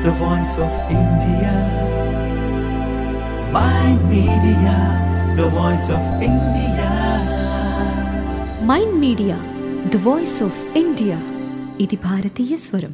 the voice of India. Mind Media, the voice of India. Mind media the voice of India ఇది భారతీయ స్వరం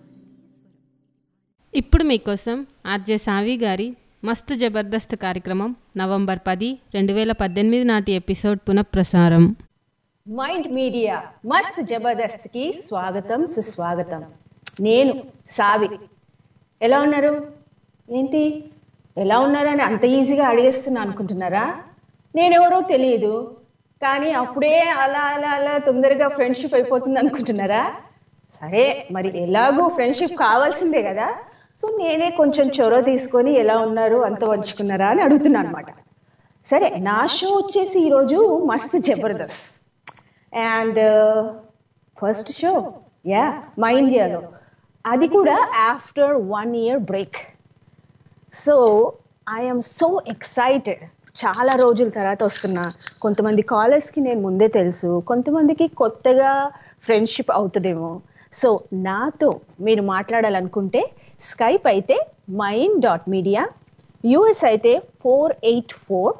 ఇప్పుడు మీకోసం RJ సావి గారి మస్తు జబర్దస్త్ కార్యక్రమం నవంబర్ పది రెండు వేల పద్దెనిమిది నాటి ఎపిసోడ్ పునఃప్రసారం మైండ్ మీడియా మస్త్ జబర్దస్త్ కి స్వాగతం సుస్వాగతం నేను సావి ఎలా ఉన్నారు ఏంటి ఎలా ఉన్నారని అంత ఈజీగా అడిగేస్తున్నా అనుకుంటున్నారా నేనెవరో తెలియదు కానీ అప్పుడే అలా అలా అలా తొందరగా ఫ్రెండ్షిప్ అయిపోతుంది అనుకుంటున్నారా సరే మరి ఎలాగో ఫ్రెండ్షిప్ కావాల్సిందే కదా సో నేనే కొంచెం చొరవ తీసుకొని ఎలా ఉన్నారు అంత వంచుకున్నారా అని అడుగుతున్నా అనమాట సరే నా షో వచ్చేసి ఈరోజు Mast Zabardast and first show యా మా ఇండియాలో అది కూడా after one year break so I'm so excited చాలా రోజుల తర్వాత వస్తున్నా కొంతమంది కాలర్స్కి నేను ముందే తెలుసు కొంతమందికి కొత్తగా ఫ్రెండ్షిప్ అవుతుందేమో సో నాతో మీరు మాట్లాడాలనుకుంటే స్కైప్ అయితే మైన్ డాట్ మీడియా యూఎస్ అయితే four eight four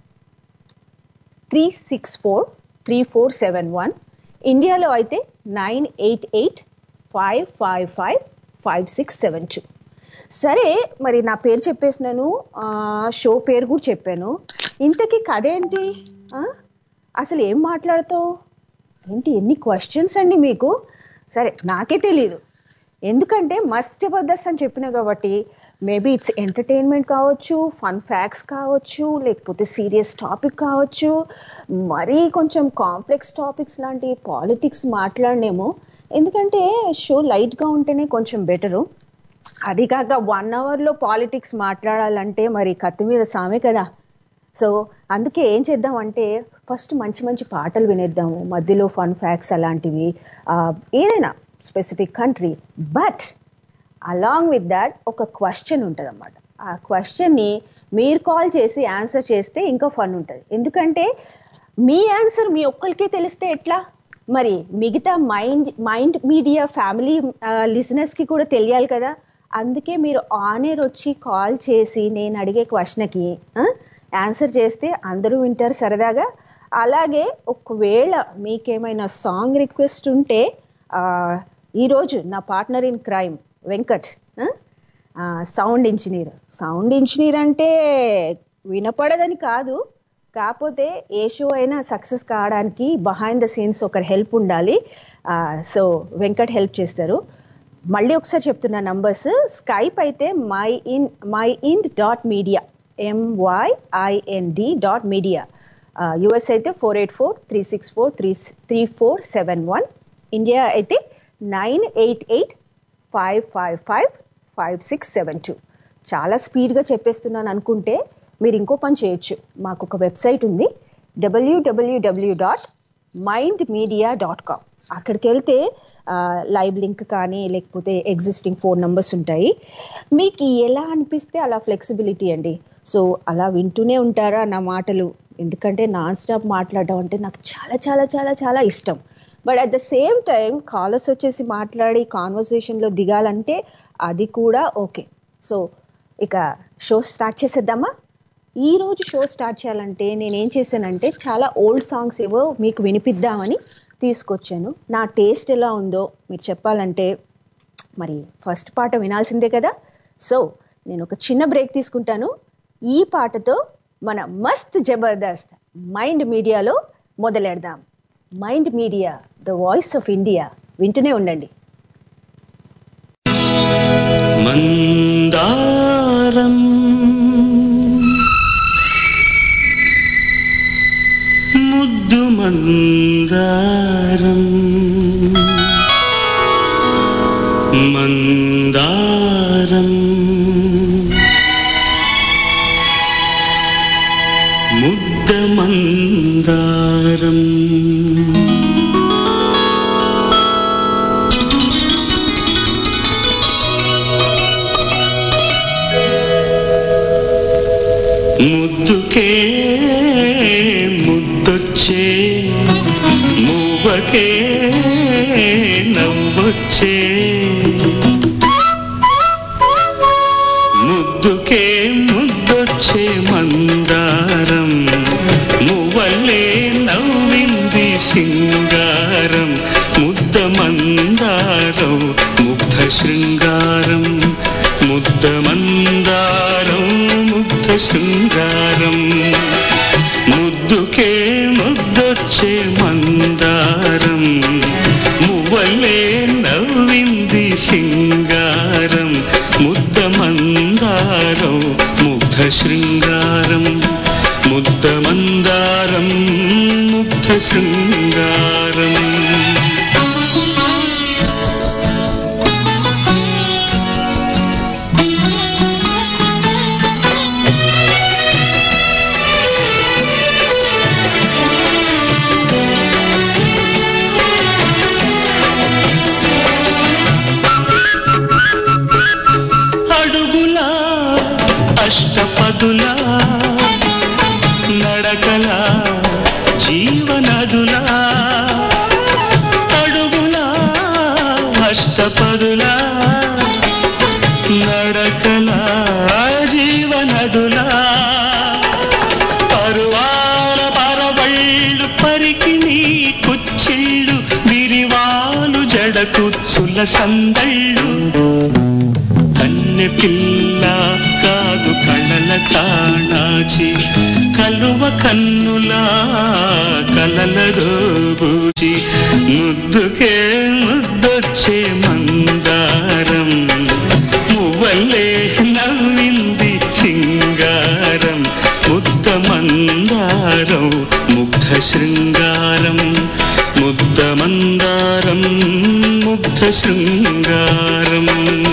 three six four three four seven one ఇండియాలో అయితే nine eight eight five five five five six seven two సరే మరి నా పేరు చెప్పేసినాను ఆ, షో పేరు కూడా చెప్పాను ఇంతకీ కథ ఏంటి ఆ? అసలు ఏం మాట్లాడుతావు ఏంటి ఎన్ని క్వశ్చన్స్ అండి మీకు సరే నాకే తెలీదు ఎందుకంటే మస్ట్ జబర్దస్త్ అని చెప్పిన కాబట్టి మేబీ ఇట్స్ ఎంటర్టైన్మెంట్ కావచ్చు ఫన్ ఫ్యాక్ట్స్ కావచ్చు లేకపోతే సీరియస్ టాపిక్ కావచ్చు మరీ కొంచెం కాంప్లెక్స్ టాపిక్స్ లాంటి పాలిటిక్స్ మాట్లాడినేమో ఎందుకంటే షో లైట్గా ఉంటేనే కొంచెం బెటరు అది కాక వన్ అవర్లో పాలిటిక్స్ మాట్లాడాలంటే మరి కత్తి మీద సామే కదా సో అందుకే ఏం చేద్దామంటే ఫస్ట్ మంచి మంచి పాటలు వినేద్దాము మధ్యలో ఫన్ ఫ్యాక్ట్స్ అలాంటివి ఆ, ఏదైనా specific country but along with that ఒక క్వశ్చన్ ఉంటుంది అనమాట ఆ క్వశ్చన్ని మీరు కాల్ చేసి ఆన్సర్ చేస్తే ఇంకా ఫన్ ఉంటుంది ఎందుకంటే మీ ఆన్సర్ మీ ఒక్కరికే తెలిస్తే ఎట్లా మరి మిగతా మైండ్ మైండ్ మీడియా ఫ్యామిలీ లిజినెస్కి కూడా తెలియాలి కదా అందుకే మీరు ఆన్ ఎయిర్ వచ్చి కాల్ చేసి నేను అడిగే క్వశ్చన్కి ఆన్సర్ చేస్తే అందరూ వింటారు సరదాగా అలాగే ఒకవేళ మీకేమైనా సాంగ్ రిక్వెస్ట్ ఉంటే ఆ, ఈరోజు నా partner in crime Venkat sound engineer sound engineer అంటే వినపడదని కాదు కాకపోతే ఏ షో అయినా సక్సెస్ కావడానికి బిహైండ్ ద సీన్స్ ఒకరి హెల్ప్ ఉండాలి సో వెంకట్ హెల్ప్ చేస్తారు మళ్ళీ ఒకసారి చెప్తున్నా నంబర్స్ స్కైప్ అయితే my in my in dot media MYIND dot media US అయితే four eight four three six four three three four seven one India అయితే nine eight eight five five five five six seven two చాలా స్పీడ్గా చెప్పేస్తున్నాను అనుకుంటే మీరు ఇంకో పని చేయొచ్చు మాకు ఒక వెబ్సైట్ ఉంది WWW dot Mind Media dot com అక్కడికి వెళ్తే లైవ్ లింక్ కానీ లేకపోతే ఎగ్జిస్టింగ్ ఫోన్ నంబర్స్ ఉంటాయి మీకు ఎలా అనిపిస్తే అలా ఫ్లెక్సిబిలిటీ అండి సో అలా వింటూనే ఉంటారా నా మాటలు ఎందుకంటే నాన్ స్టాప్ మాట్లాడడం అంటే నాకు చాలా చాలా చాలా చాలా ఇష్టం but at the same time callers వచ్చేసి మాట్లాడి కాన్వర్సేషన్లో దిగాలంటే అది కూడా ఓకే సో ఇక షో స్టార్ట్ చేసేద్దామా ఈ రోజు షో స్టార్ట్ చేయాలంటే నేను ఏం చేశానంటే చాలా ఓల్డ్ సాంగ్స్ ఏవో మీకు వినిపిద్దామని తీసుకొచ్చాను నా టేస్ట్ ఎలా ఉందో మీరు చెప్పాలంటే మరి ఫస్ట్ పాట వినాల్సిందే కదా సో నేను ఒక చిన్న బ్రేక్ తీసుకుంటాను ఈ పాటతో మన మస్త్ జబర్దస్త్ మైండ్ మీడియాలో మొదలెడదాం Mind media the voice of India వింటూనే ఉండండి మందారం ముద్దు మందారం మందారం ముద్ద మందారం ముద్దుకే ముద్దొచ్చే మువ్వకే నవ్వొచ్చే ముద్దుకే ముద్దొచ్చే మందారం మువ్వల్లే నవ్వింది సింగారం ముద్ద మందారం ముగ్ధ శృంగారం ముద్ద మందారం ముగ్ధ శృంగారం ముద్దుకే ముద్దొచ్చే మందారం మువ్వలే నవ్వింది సింగారం ముద్ద మందారం ముగ్ధ శృంగారం ముద్ద మందారం ముగ్ధ శృంగారం అడుగులా అష్టపదులా నడకలా జీవనదులా అడుగులా అష్టపదులా నడకలా జీవనదులా పరువాల పరవళ్ళు పరికిణి కుచ్చిళ్ళు విరివాలు జడకుచ్చుల సందళ్ళు కన్నె పిల్ల కాదు కళ్ళల కాణాచి కలువ కన్నులా కలల రోబూచి ముద్దుకే ముద్దొచ్చే మందారం మువ్వల్లే నవ్వింది సింగారం ముద్ద మందారం ముగ్ధ శృంగారం ముద్ద మందారం ముగ్ధ శృంగారం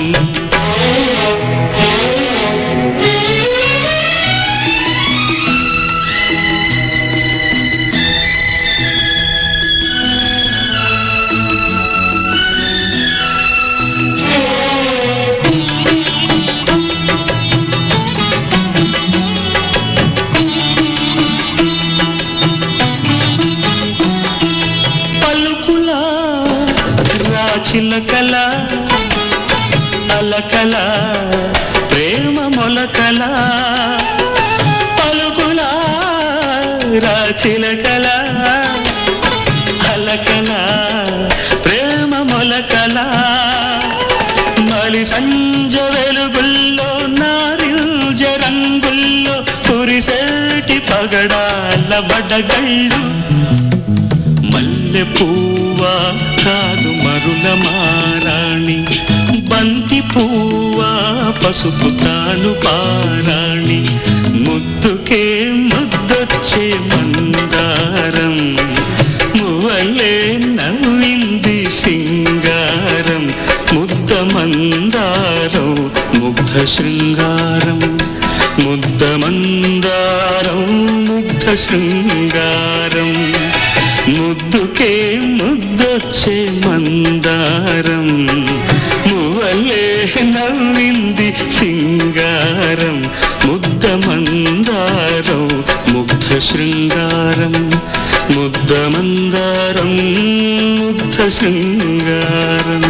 పలుకులా రాచిలకల అలకల ప్రేమ మొలకల పలుకులా రాచిలకల అలకల ప్రేమ మొలకల మలి సంజ వెలుగుల్లో నారింజ రంగుల్లో కురిసేటి పగడాల బడగళ్ళు మల్లె పువ్వా కాదు మరుల మారాణి బంతి పువ్వా పసుపు తాను పారాణి ముద్దుకే ముద్దొచ్చే మందారం మువ్వలే నవ్వింది సింగారం ముద్ద మందారం ముగ్ధ శృంగారం ముద్ద మందారం ముగ్ధ శృంగారం ముద్దుకే ముద్దొచ్చే మందారం మువ్వలే నవ్వింది సింగారం ముద్ద మందారం ముగ్ధ శృంగారం ముద్ద మందారం ముగ్ధ శృంగారం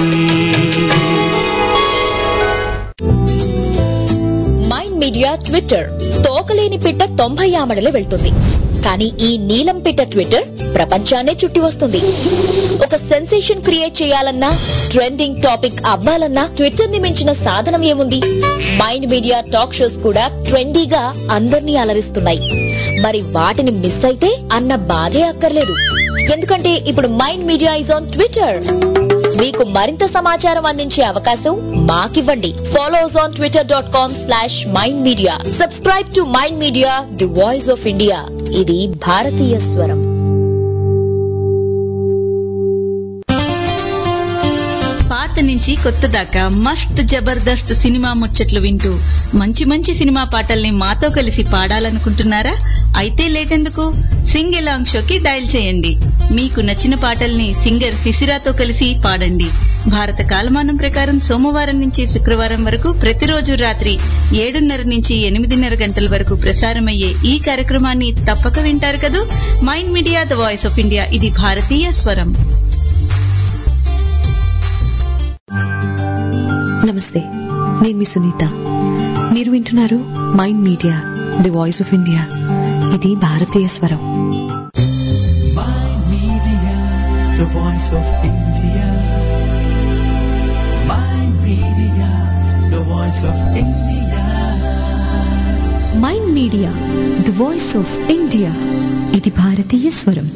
మైండ్ మీడియా ట్విట్టర్ తోకలేని పిట్ట తొంభై ఆమడలు వెళ్తుంది కానీ ఈ నీలం పిట్ట ట్విట్టర్ ప్రపంచాన్నే చుట్టి వస్తుంది ఒక సెన్సేషన్ క్రియేట్ చేయాలన్నా ట్రెండింగ్ టాపిక్ అవ్వాలన్నా ట్విట్టర్ ని మించిన సాధనం ఏముంది మైండ్ మీడియా టాక్ షోస్ కూడా ట్రెండీగా అందర్నీ అలరిస్తున్నాయి మరి వాటిని మిస్ అయితే అన్న బాధే అక్కర్లేదు ఎందుకంటే ఇప్పుడు Mind Media is on Twitter మీకు మరింత సమాచారం అందించే అవకాశం మాకివ్వండి follows on Twitter dot com slash Mind Media subscribe to Mind Media the voice of India ఇది భారతీయ స్వరం పాత నుంచి కొత్త దాకా మస్త్ జబర్దస్త్ సినిమా ముచ్చట్లు వింటూ మంచి మంచి సినిమా పాటల్ని మాతో కలిసి పాడాలనుకుంటున్నారా అయితే లేటెందుకు సింగ్ ఎలాంగ్ షోకి డయల్ చేయండి మీకు నచ్చిన పాటల్ని సింగర్ శిశిరాతో కలిసి పాడండి భారత కాలమానం ప్రకారం సోమవారం నుంచి శుక్రవారం వరకు ప్రతిరోజు రాత్రి ఏడున్నర నుంచి ఎనిమిదిన్నర గంటల వరకు ప్రసారమయ్యే ఈ కార్యక్రమాన్ని తప్పక వింటారు కదూ Mind media the voice of India ఇది భారతీయ స్వరం నమస్తే నేను మీ సునీత మీరు వింటున్నారు Mind Media the voice of India ఇది భారతీయ స్వరం Mind Media, the voice of India. Mind Media, the voice of India. Mind Media the voice of India ఇది భారతీయ స్వరం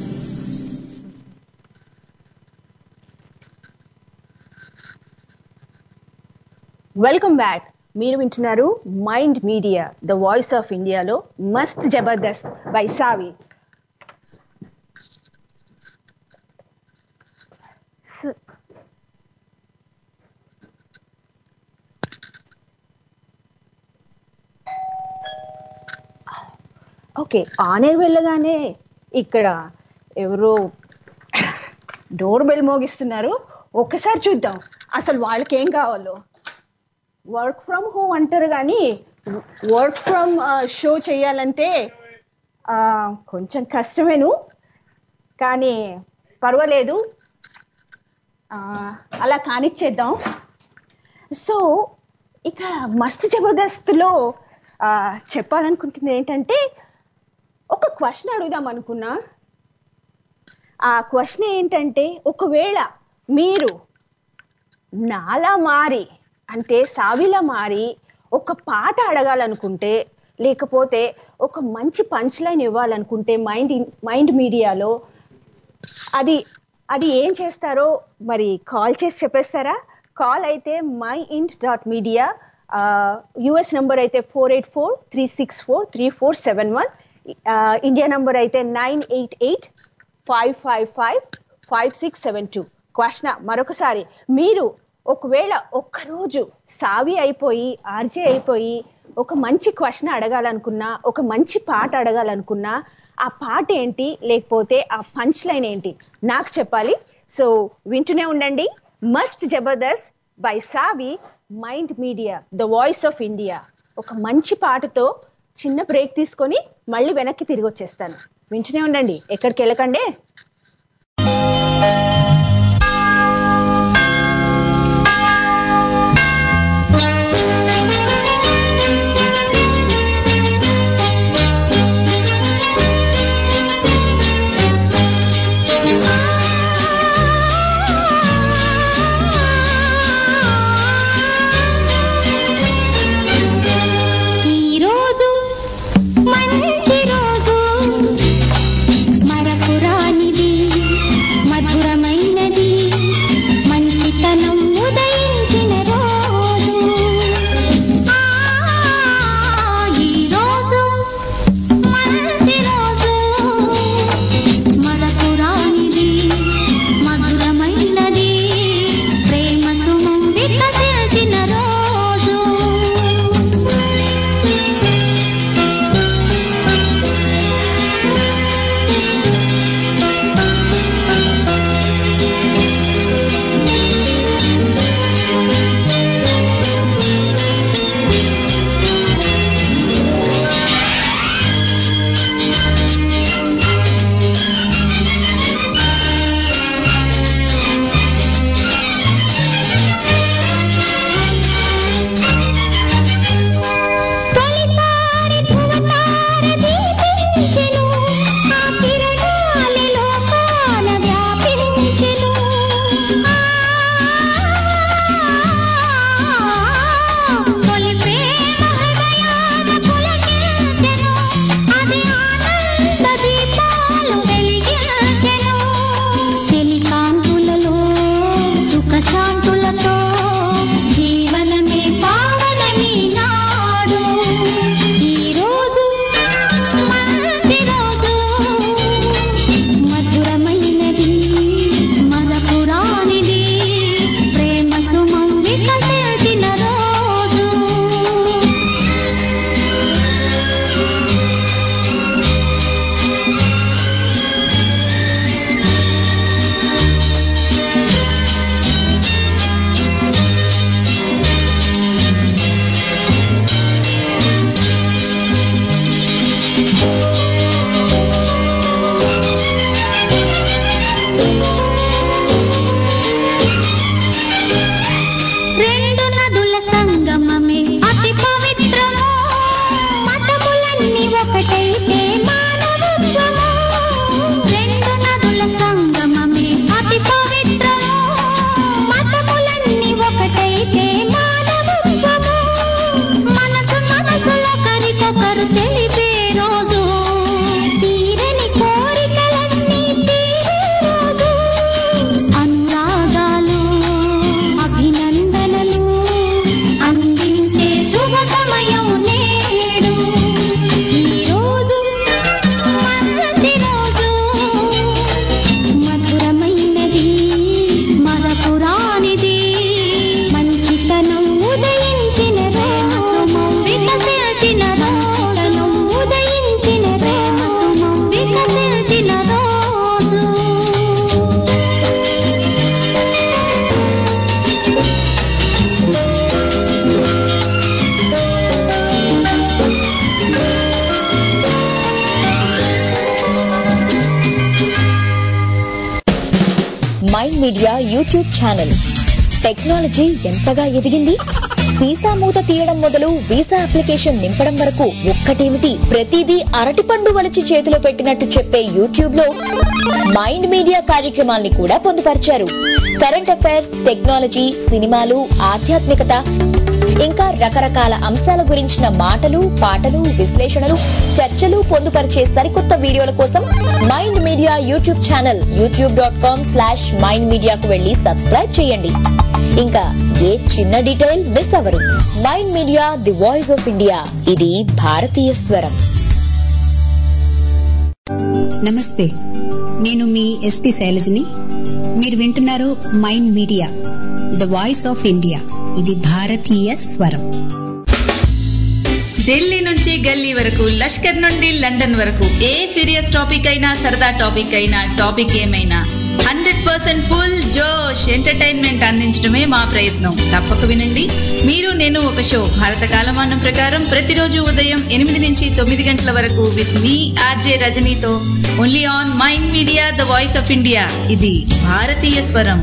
వెల్కమ్ బ్యాక్ మీరు వింటున్నారు Mind media the voice of ఇండియాలో Mast Jabardasth by సావి స- ఓకే ఆనేర్ వెళ్ళగానే ఇక్కడ ఎవరో డోర్ బెల్ మోగిస్తున్నారు ఒక్కసారి చూద్దాం అసలు వాళ్ళకి ఏం కావాలో వర్క్ ఫ్రమ్ హోమ్ అంటారు కానీ వర్క్ ఫ్రమ్ షో చేయాలంటే ఆ, కొంచెం కష్టమేను కానీ పర్వాలేదు ఆ, అలా కానిచ్చేద్దాం సో ఇక మస్తు జబర్దస్త్లో ఆ, చెప్పాలనుకుంటుంది ఏంటంటే ఒక క్వశ్చన్ అడుగుదాం అనుకున్నా ఆ క్వశ్చన్ ఏంటంటే ఒకవేళ మీరు నాలా మారి అంటే సావిలా మారి ఒక పాట అడగాలనుకుంటే లేకపోతే ఒక మంచి పంచ్ లైన్ ఇవ్వాలనుకుంటే మైండ్ మైండ్ మీడియాలో అది అది ఏం చేస్తారో మరి కాల్ చేసి చెప్పేస్తారా కాల్ అయితే మై ఇంట్ డాట్ మీడియా యుఎస్ నంబర్ అయితే four eight four three six four three four seven one India number అయితే nine eight eight five five five five six seven two question మరొకసారి మీరు ఒకవేళ ఒక్కరోజు సావి అయిపోయి ఆర్జే అయిపోయి ఒక మంచి క్వశ్చన్ అడగాలనుకున్నా ఒక మంచి పాట అడగాలనుకున్నా ఆ పాట ఏంటి లేకపోతే ఆ పంచ్ లైన్ ఏంటి నాకు చెప్పాలి సో వింటూనే ఉండండి మస్త్ Jabardasth by Savi Mind media the voice of India ఒక మంచి పాటతో చిన్న బ్రేక్ తీసుకొని మళ్ళీ వెనక్కి తిరిగి వచ్చేస్తాను వింటూనే ఉండండి ఎక్కడికి వెళ్ళకండి ఈ రోజు మంచి రోజు మరపురానిది Mind Media YouTube channel technology ఎంతగా ఎదిగింది వీసా మూత తీయడం మొదలు వీసా అప్లికేషన్ నింపడం వరకు ఒక్కటేమిటి ప్రతిదీ అరటిపండు వలిచి చేతిలో పెట్టినట్టు చెప్పే యూట్యూబ్ లో మైండ్ మీడియా కార్యక్రమాల్ని కూడా పొందుపరిచారు కరెంట్ అఫైర్స్ టెక్నాలజీ సినిమాలు ఆధ్యాత్మికత ఇంకా రకరకాల అంశాల గురించిన మాటలు పాటలు విశ్లేషణలు చర్చలు పొందుపరిచే సరికొత్త వీడియోల కోసం Mind Media YouTube channel YouTube dot com slash Mind మీడియాకు వెళ్లి సబ్స్క్రైబ్ చేయండి ఇంకా ఏ చిన్న డీటెయిల్ మిస్ అవరు Mind Media the voice of India ఇది భారతీయ స్వరం నమస్తే నేను మీ ఎస్పి శైలజని మీరు వింటున్నారు Mind media the voice of India ఇది భారతీయ స్వరం ఢిల్లీ నుంచి గల్లీ వరకు లష్కర్ నుండి లండన్ వరకు ఏ సీరియస్ టాపిక్ అయినా సరదా టాపిక్ అయినా టాపిక్ ఏమైనా హండ్రెడ్ పర్సెంట్ ఫుల్ జోష్ ఎంటర్టైన్మెంట్ అందించడమే మా ప్రయత్నం తప్పక వినండి మీరు నేను ఒక షో భారత కాలమానం ప్రకారం ప్రతిరోజు ఉదయం ఎనిమిది నుంచి తొమ్మిది గంటల వరకు విత్ మీ ఆర్జే రజనీతో only on mind media the voice of India ఇది భారతీయ స్వరం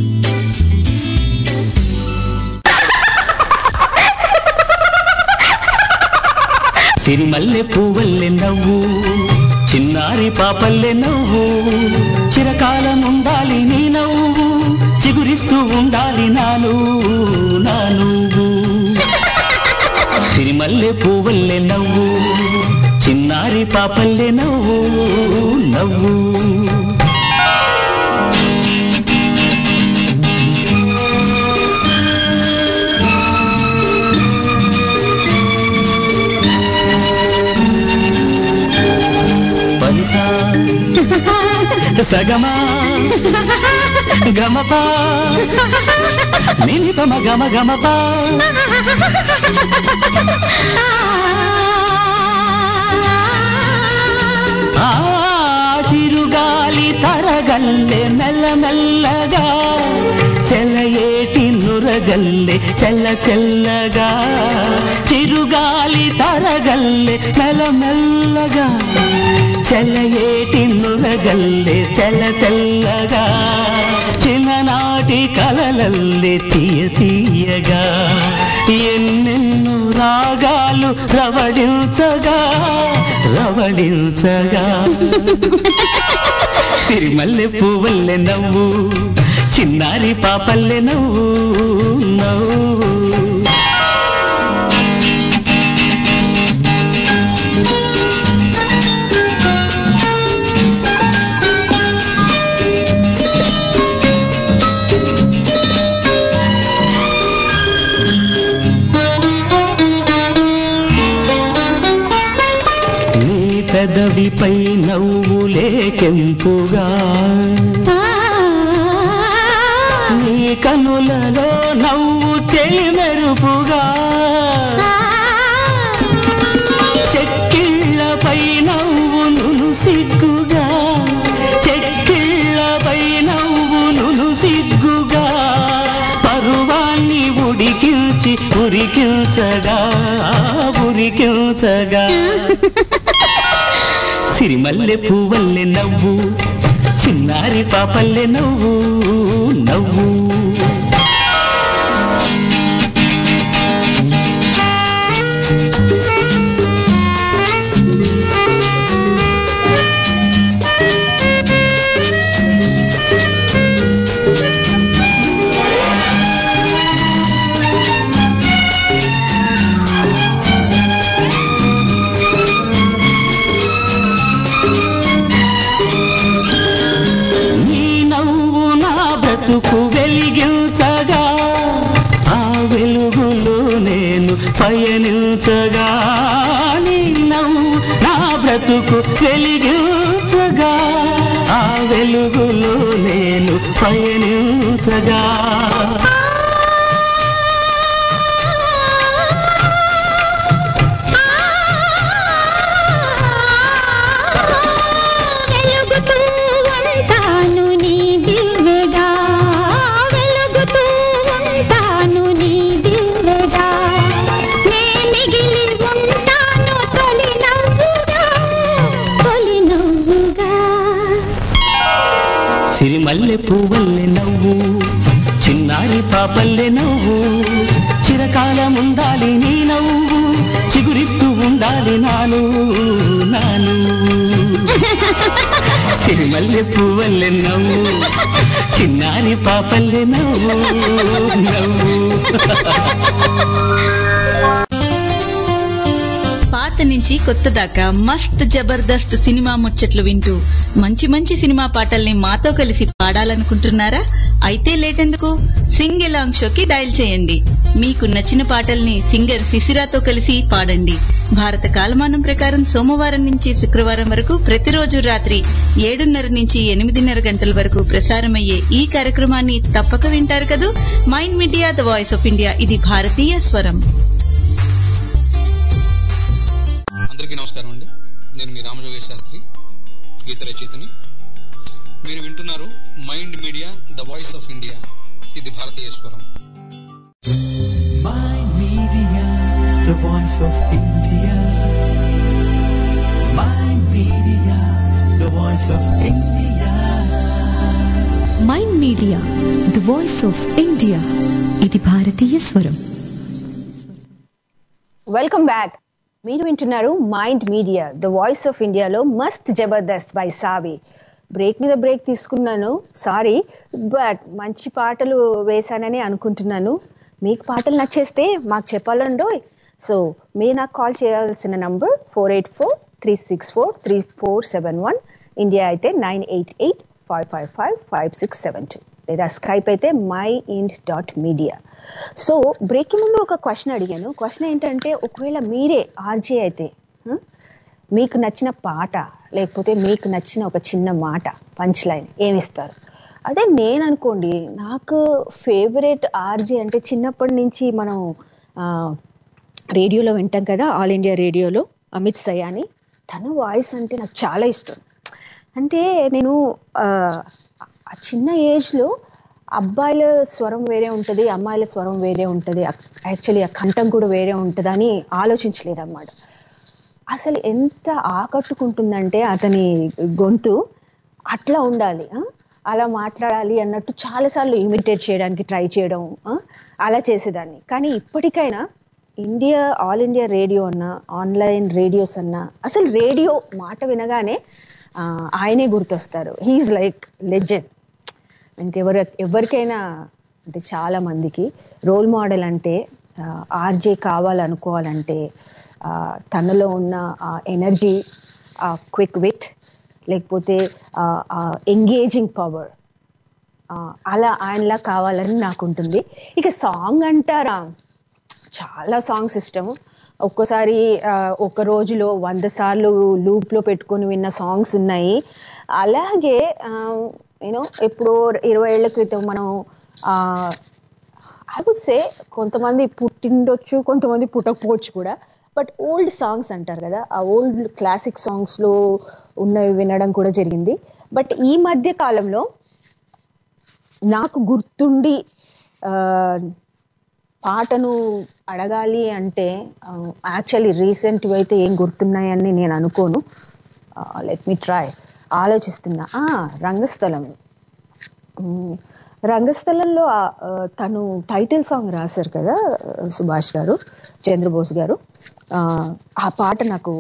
సిరిమల్లె పువ్వల్లె నవ్వు చిన్నారి పాపల్లె నవ్వు చిరకాలం ఉండాలి నీ నవ్వు చిగురిస్తూ ఉండాలి నాను నా నువ్వు సిరిమల్లె పువ్వల్లె నవ్వు చిన్నారి పాపల్లె నవ్వు నవ్వు పనిసా సగమా గమపా నిలిపమ గమ గమపా ఆ చిరుగాలి తరగల్లె మెల్లమెల్లగా చెలయేటి నురగల్లె చెల్ల చెల్లగా చిరుగాలి తరగల్లె మెల్లమెల్లగా చెలయేటి నురగల్లె తెల్ల తెల్లగా చిన్ననాటి కలలల్లె తీయ తీయగా ఎన్నెన్నో రాగాలు రవడించగా రవడించగా సిరిమల్లె పువ్వల్లె నవ్వు చిన్నారి పాపల్లె నవ్వు నవ్వు నీ పెదవిపై నవ్వులే కెంపుగా నీ కనులలో నవ్వు తెలిమెరుపుగా చెక్కిళ్ళపై నవ్వు నును సిగ్గుగా చెక్కిళ్ళపై నవ్వు నును సిగ్గుగా పరువాన్ని ఉడికించి ఉరికించగా ఉరికించగా సిరిమల్లె పువ్వల్లె నవ్వు చిన్నారి పాపల్లె నవ్వు నవ్వు నీ నవ్వు నా బ్రతుకు వెలిగించగా ఆ వెలుగులో నేను పయనించగా నీ నవ్వు నా బ్రతుకు వెలిగించగా ఆ వెలుగులో నేను పయనించగా వెలుగుతూ ఉంటాను నీ దివ్వెగా వెలుగుతూ ఉంటాను నీ దివ్వెగా నే మిగిలి ఉంటాను తొలి నవ్వుగా తొలి నవ్వుగా సిరిమల్లె పువ్వల్లె నవ్వు చిన్నారి పాపల్లె నవ్వు చిరకాలం ఉండాలి నీ నవ్వు చిగురిస్తూ ఉండాలి నాను నాను సిరిమల్లె పువ్వల్లె నవ్వు చిన్నారి పాపల్లె నవ్వు నవ్వు పాత నుంచి కొత్త దాకా మస్త్ జబర్దస్త్ సినిమా ముచ్చట్లు వింటూ మంచి మంచి సినిమా పాటల్ని మాతో కలిసి పాడాలనుకుంటున్నారా అయితే లేటెందుకు సింగ్ ఎలాంగ్ షోకి డయల్ చేయండి మీకు నచ్చిన పాటల్ని సింగర్ శిశిరాతో కలిసి పాడండి భారత కాలమానం ప్రకారం సోమవారం నుంచి శుక్రవారం వరకు ప్రతిరోజు రాత్రి ఏడున్నర నుంచి ఎనిమిదిన్నర గంటల వరకు ప్రసారమయ్యే ఈ కార్యక్రమాన్ని తప్పక వింటారు కదూ Mind media the voice of India ఇది భారతీయ స్వరం అందరికీ నమస్కారం అండి నేను మీ రామజోగేశ్ శాస్త్రి గీత రచయితని మీరు వింటున్నారు Mind media the voice of India ఇది భారతీయ స్వరం Mind Media, the voice of India. Mind Media, the voice of India. Mind Media the voice of India ఇది భారతీయ స్వరం వెల్కమ్ బ్యాక్ మీరు వింటున్నారు Mind media the voice of ఇండియాలో Mast Jabardasth by Savi break మీద బ్రేక్ తీసుకున్నాను సారీ బట్ మంచి పాటలు వేశానని అనుకుంటున్నాను మీకు పాటలు నచ్చేస్తే మాకు చెప్పాలండో సో మీరు నాకు కాల్ చేయాల్సిన number four eight four three six four three four seven one India అయితే nine eight eight five five five five six seven two లేదా స్కైప్ అయితే my ఇండ్ dot media so break ముందు ఒక క్వశ్చన్ అడిగాను question ఏంటంటే ఒకవేళ మీరే ఆర్జే అయితే huh? మీకు నచ్చిన పాట లేకపోతే మీకు నచ్చిన ఒక చిన్న మాట పంచ్ లైన్ ఏమిస్తారు అదే నేను అనుకోండి నాకు ఫేవరెట్ ఆర్జే అంటే చిన్నప్పటి నుంచి మనం ఆ, రేడియోలో వింటాం కదా ఆల్ ఇండియా రేడియోలో అమిత్ సయాని తన వాయిస్ అంటే నాకు చాలా ఇష్టం అంటే నేను ఆ, ఆ చిన్న ఏజ్లో అబ్బాయిల స్వరం వేరే ఉంటుంది అమ్మాయిల స్వరం వేరే ఉంటుంది యాక్చువల్లీ ఆ కంఠం కూడా వేరే ఉంటుంది అని ఆలోచించలేదు అన్నమాట అసలు ఎంత ఆకట్టుకుంటుందంటే అతని గొంతు అట్లా ఉండాలి ఆ? అలా మాట్లాడాలి అన్నట్టు చాలాసార్లు ఇమిటేట్ చేయడానికి ట్రై చేయడం ఆ? అలా చేసేదాన్ని కానీ ఇప్పటికైనా ఇండియా ఆల్ ఇండియా రేడియో అన్నా ఆన్లైన్ రేడియోస్ అన్నా అసలు రేడియో మాట వినగానే ఆ, ఆయనే గుర్తొస్తారు హీఈస్ లైక్ లెజెండ్ ఇంకెవరు ఎవరికైనా అంటే చాలా మందికి రోల్ మోడల్ అంటే ఆర్జే కావాలనుకోవాలంటే ఆ, తనలో ఉన్న ఆ ఎనర్జీ ఆ క్విక్ విట్ లేకపోతే ఎంగేజింగ్ పవర్ అలా ఆయనలా కావాలని నాకు ఉంటుంది ఇక సాంగ్ అంటారా చాలా సాంగ్స్ ఇష్టం ఒక్కోసారి ఆ, ఒక రోజులో వంద సార్లు లూప్లో పెట్టుకొని విన్న సాంగ్స్ ఉన్నాయి అలాగే యూనో ఎప్పుడో ఇరవై ఏళ్ల క్రితం మనం ఐ వుడ్ సే కొంతమంది పుట్టిండొచ్చు కొంతమంది పుట్టకపోవచ్చు కూడా బట్ ఓల్డ్ సాంగ్స్ అంటారు కదా ఆ ఓల్డ్ క్లాసిక్ సాంగ్స్లో ఉన్నవి వినడం కూడా జరిగింది బట్ ఈ మధ్య కాలంలో నాకు గుర్తుండి ఆ, పాటను అడగాలి అంటే యాక్చువల్లీ రీసెంట్ అయితే ఏం గుర్తున్నాయని నేను అనుకోను లెట్ మీ ట్రై ఆలోచిస్తున్నా ఆ, రంగస్థలం మ్, రంగస్థలంలో ఆ, ఆ, తను టైటిల్ సాంగ్ రాశారు కదా ఆ, సుభాష్ గారు చంద్రబోస్ గారు ఆ, ఆ పాట నాకు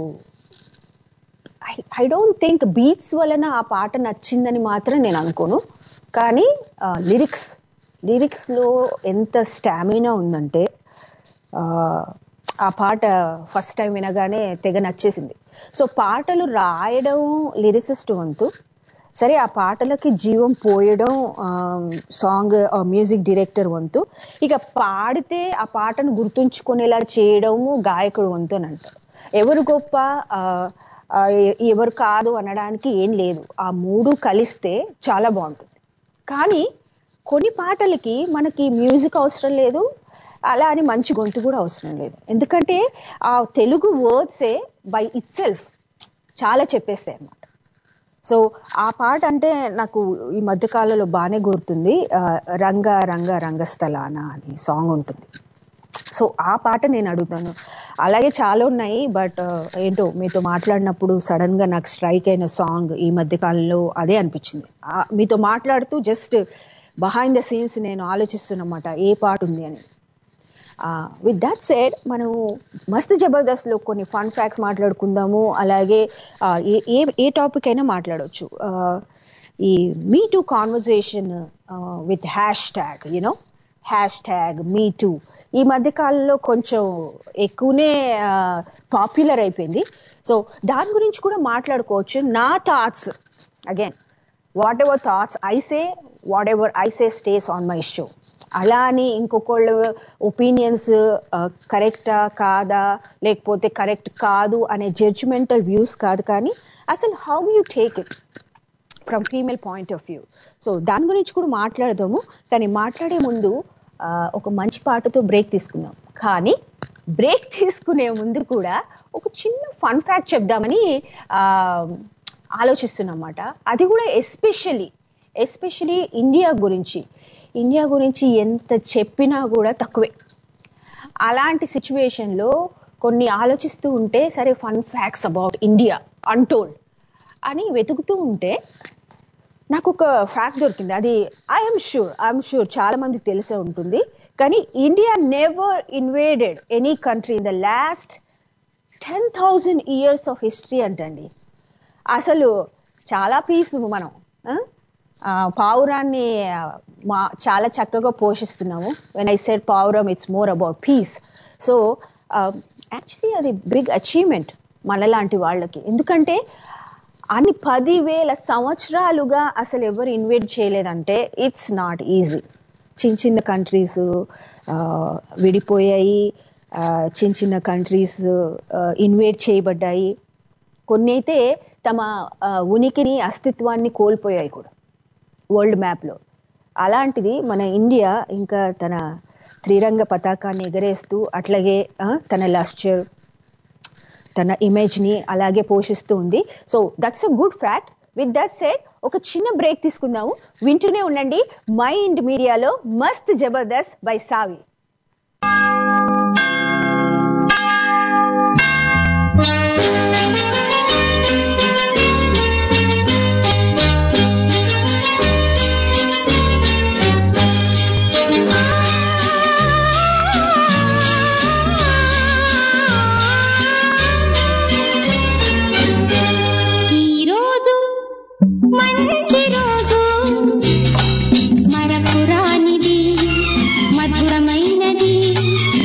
ఐ డోంట్ థింక్ బీట్స్ వలన ఆ పాట నచ్చిందని మాత్రం నేను అనుకోను కానీ లిరిక్స్ లిరిక్స్లో ఎంత స్టామినా ఉందంటే ఆ, ఆ పాట ఫస్ట్ టైం వినగానే తెగ నచ్చేసింది సో పాటలు రాయడం లిరిసిస్ట్ వంతు సరే ఆ పాటలకి జీవం పోయడం సాంగ్ మ్యూజిక్ డైరెక్టర్ వంతు ఇక పాడితే ఆ పాటను గుర్తుంచుకునేలా చేయడము గాయకుడు వంతు అని అంటారు ఎవరు గొప్ప ఆ, ఆ, ఎ- ఎవరు కాదు అనడానికి ఏం లేదు ఆ మూడు కలిస్తే చాలా బాగుంటుంది కానీ కొన్ని పాటలకి మనకి మ్యూజిక్ అవసరం లేదు అలా అని మంచి గొంతు కూడా అవసరం లేదు ఎందుకంటే ఆ తెలుగు వర్డ్సే బై ఇట్ సెల్ఫ్ చాలా చెప్పేస్తాయి అన్నమాట సో ఆ పాట అంటే నాకు ఈ మధ్య కాలంలో బాగానే గుర్తుంది ఆ, రంగ రంగ రంగస్థలాన అని సాంగ్ ఉంటుంది సో ఆ పాట నేను అడుగుతాను అలాగే చాలా ఉన్నాయి బట్ ఏంటో మీతో మాట్లాడినప్పుడు సడన్ గా నాకు స్ట్రైక్ అయిన సాంగ్ ఈ మధ్య కాలంలో అదే అనిపించింది ఆ, మీతో మాట్లాడుతూ జస్ట్ బిహైండ్ ద సీన్స్ నేను ఆలోచిస్తున్నమాట ఏ పాట ఉంది అని విత్ దట్ సెడ్ మనం మస్త్ జబర్దస్త్లో కొన్ని ఫన్ ఫ్యాక్ట్స్ మాట్లాడుకుందాము అలాగే ఆ, ఏ ఏ ఏ టాపిక్ అయినా మాట్లాడవచ్చు ఆ, ఈ me too conversation with hashtag you know hashtag me too ఈ మధ్య కాలంలో కొంచెం ఎక్కువనే పాపులర్ అయిపోయింది సో దాని గురించి కూడా మాట్లాడుకోవచ్చు నా thoughts again whatever thoughts I say whatever I say stays on my show అలా అని ఇంకొకళ్ళ ఒపీనియన్స్ కరెక్టా కాదా లేకపోతే కరెక్ట్ కాదు అనే జడ్జిమెంటల్ వ్యూస్ కాదు కానీ అసలు how you take it from female point of view so దాని గురించి కూడా మాట్లాడదాము కానీ మాట్లాడే ముందు ఆ, ఒక మంచి పాటతో బ్రేక్ తీసుకుందాం కానీ బ్రేక్ తీసుకునే ముందు కూడా ఒక చిన్న ఫన్ ఫ్యాక్ట్ చెప్దామని ఆ, ఆలోచిస్తున్నమాట అది కూడా ఎస్పెషలీ ఎస్పెషలీ ఇండియా గురించి ఇండియా గురించి ఎంత చెప్పినా కూడా తక్కువే అలాంటి సిచ్యువేషన్లో కొన్ని ఆలోచిస్తూ ఉంటే సరే fun facts about India untold అని వెతుకుతూ ఉంటే నాకు ఒక ఫ్యాక్ట్ దొరికింది అది ఐఎమ్ షూర్ ఐఎమ్ షూర్ చాలా మంది తెలిసే ఉంటుంది కానీ India never invaded any country in the last ten thousand years of history అంటండి అసలు చాలా పీస్ మనం ఆ? ఆ, పావురాన్ని ఆ, మా చాలా చక్కగా పోషిస్తున్నాము వెన్ ఐ సెడ్ పావురం it's more about peace so actually అది బిగ్ అచీవ్మెంట్ మనలాంటి వాళ్ళకి ఎందుకంటే అన్ని పదివేల సంవత్సరాలుగా అసలు ఎవరు ఇన్వైట్ చేయలేదంటే ఇట్స్ నాట్ ఈజీ చిన్న చిన్న కంట్రీస్ విడిపోయాయి ఆ, చిన్న చిన్న కంట్రీస్ ఇన్వైట్ చేయబడ్డాయి కొన్ని అయితే తమ ఆ, ఉనికిని అస్తిత్వాన్ని కోల్పోయాయి కూడా వరల్డ్ మ్యాప్లో అలాంటిది మన ఇండియా ఇంకా తన త్రిరంగ పతాకాన్ని ఎగరేస్తూ అట్లాగే ఆ, తన లస్చర్ తన ఇమేజ్ ని అలాగే పోషిస్తూ ఉంది so that's a good fact with that said ఒక చిన్న బ్రేక్ తీసుకుందాము వింటూనే ఉండండి మైండ్ మీడియాలో మస్త్ జబర్దస్త్ బై సావి ఈ రోజు మంచి రోజు మరపురానిది మధురమైనది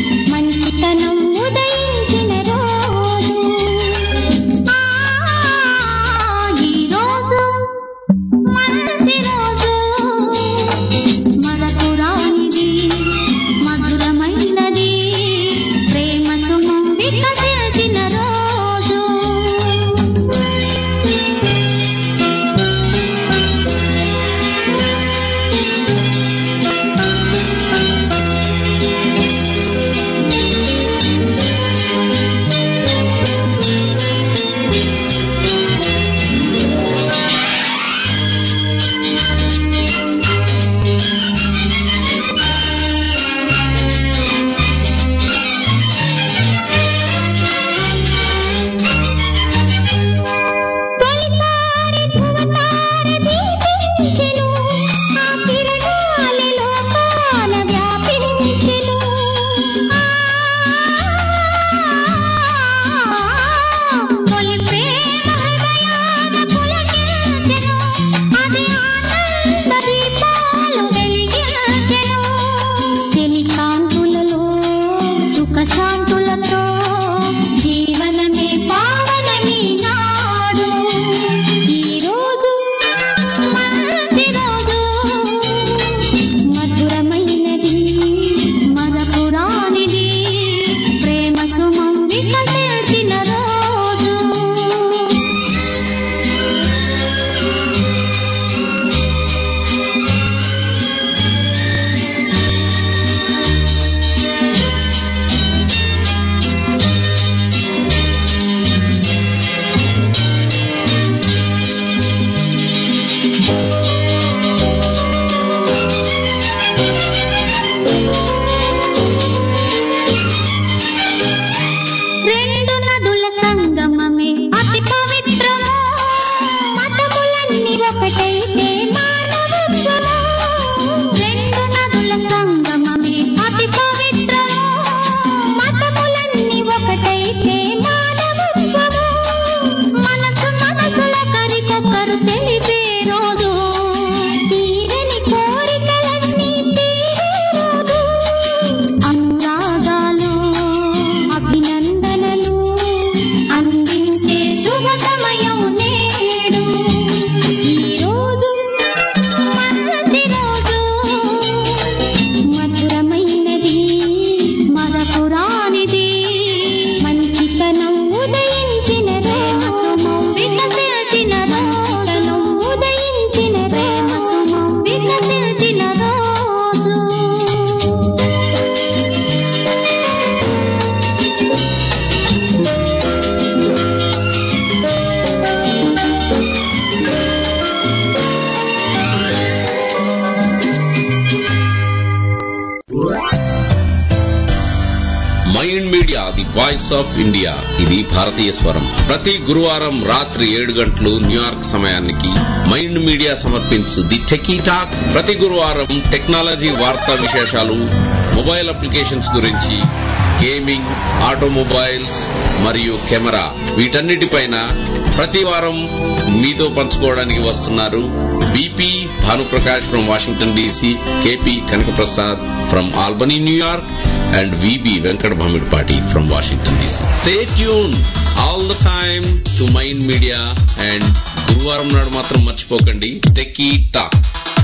వాయిస్ ఆఫ్ ఇండియా ఇది భారతీయ స్వరం ప్రతి గురువారం రాత్రి ఏడు గంటలు న్యూయార్క్ సమయానికి మైండ్ మీడియా సమర్పించు ది టెకీ టాక్ ప్రతి గురువారం టెక్నాలజీ వార్తా విశేషాలు మొబైల్ అప్లికేషన్స్ గురించి గేమింగ్ ఆటోమొబైల్స్ మరియు కెమెరా వీటన్నిటిపైన ప్రతి వారం మీతో పంచుకోవడానికి వస్తున్నారు BP Bhanuprakash from Washington DC KP Kanakaprasad from Albany New York and VB Venkata Bhamidipati from Washington DC stay tune all the time to Mind Media and గురువారం నాడు మాత్రం మర్చిపోకండి టెకీ టాక్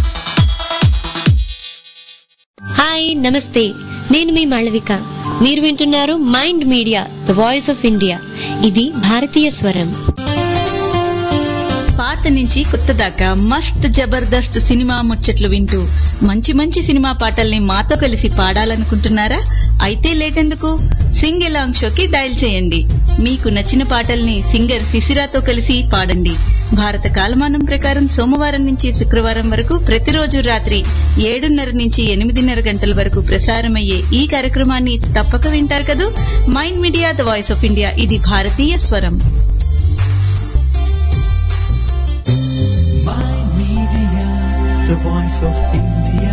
హాయ్ నమస్తే నేను మీ మాళవిక మీరు వింటున్నారు Mind media the voice of India ఇది భారతీయ స్వరం పాత నుంచి కొత్త దాకా మస్త్ జబర్దస్త్ సినిమా ముచ్చట్లు వింటూ మంచి మంచి సినిమా పాటల్ని మాతో కలిసి పాడాలనుకుంటున్నారా అయితే లేటెందుకు సింగ్ ఎలాంగ్ షోకి డయల్ చేయండి మీకు నచ్చిన పాటల్ని సింగర్ శిశిరాతో కలిసి పాడండి భారత కాలమానం ప్రకారం సోమవారం నుంచి శుక్రవారం వరకు ప్రతిరోజు రాత్రి ఏడున్నర నుంచి ఎనిమిదిన్నర గంటల వరకు ప్రసారమయ్యే ఈ కార్యక్రమాన్ని తప్పక వింటారు కదూ Mind media the voice of India ఇది భారతీయ స్వరం Mind Media, the voice of India.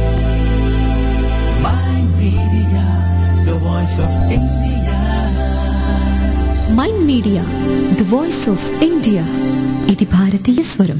Mind Media, the voice of India. Mind media the voice of India ఇది భారతీయ స్వరం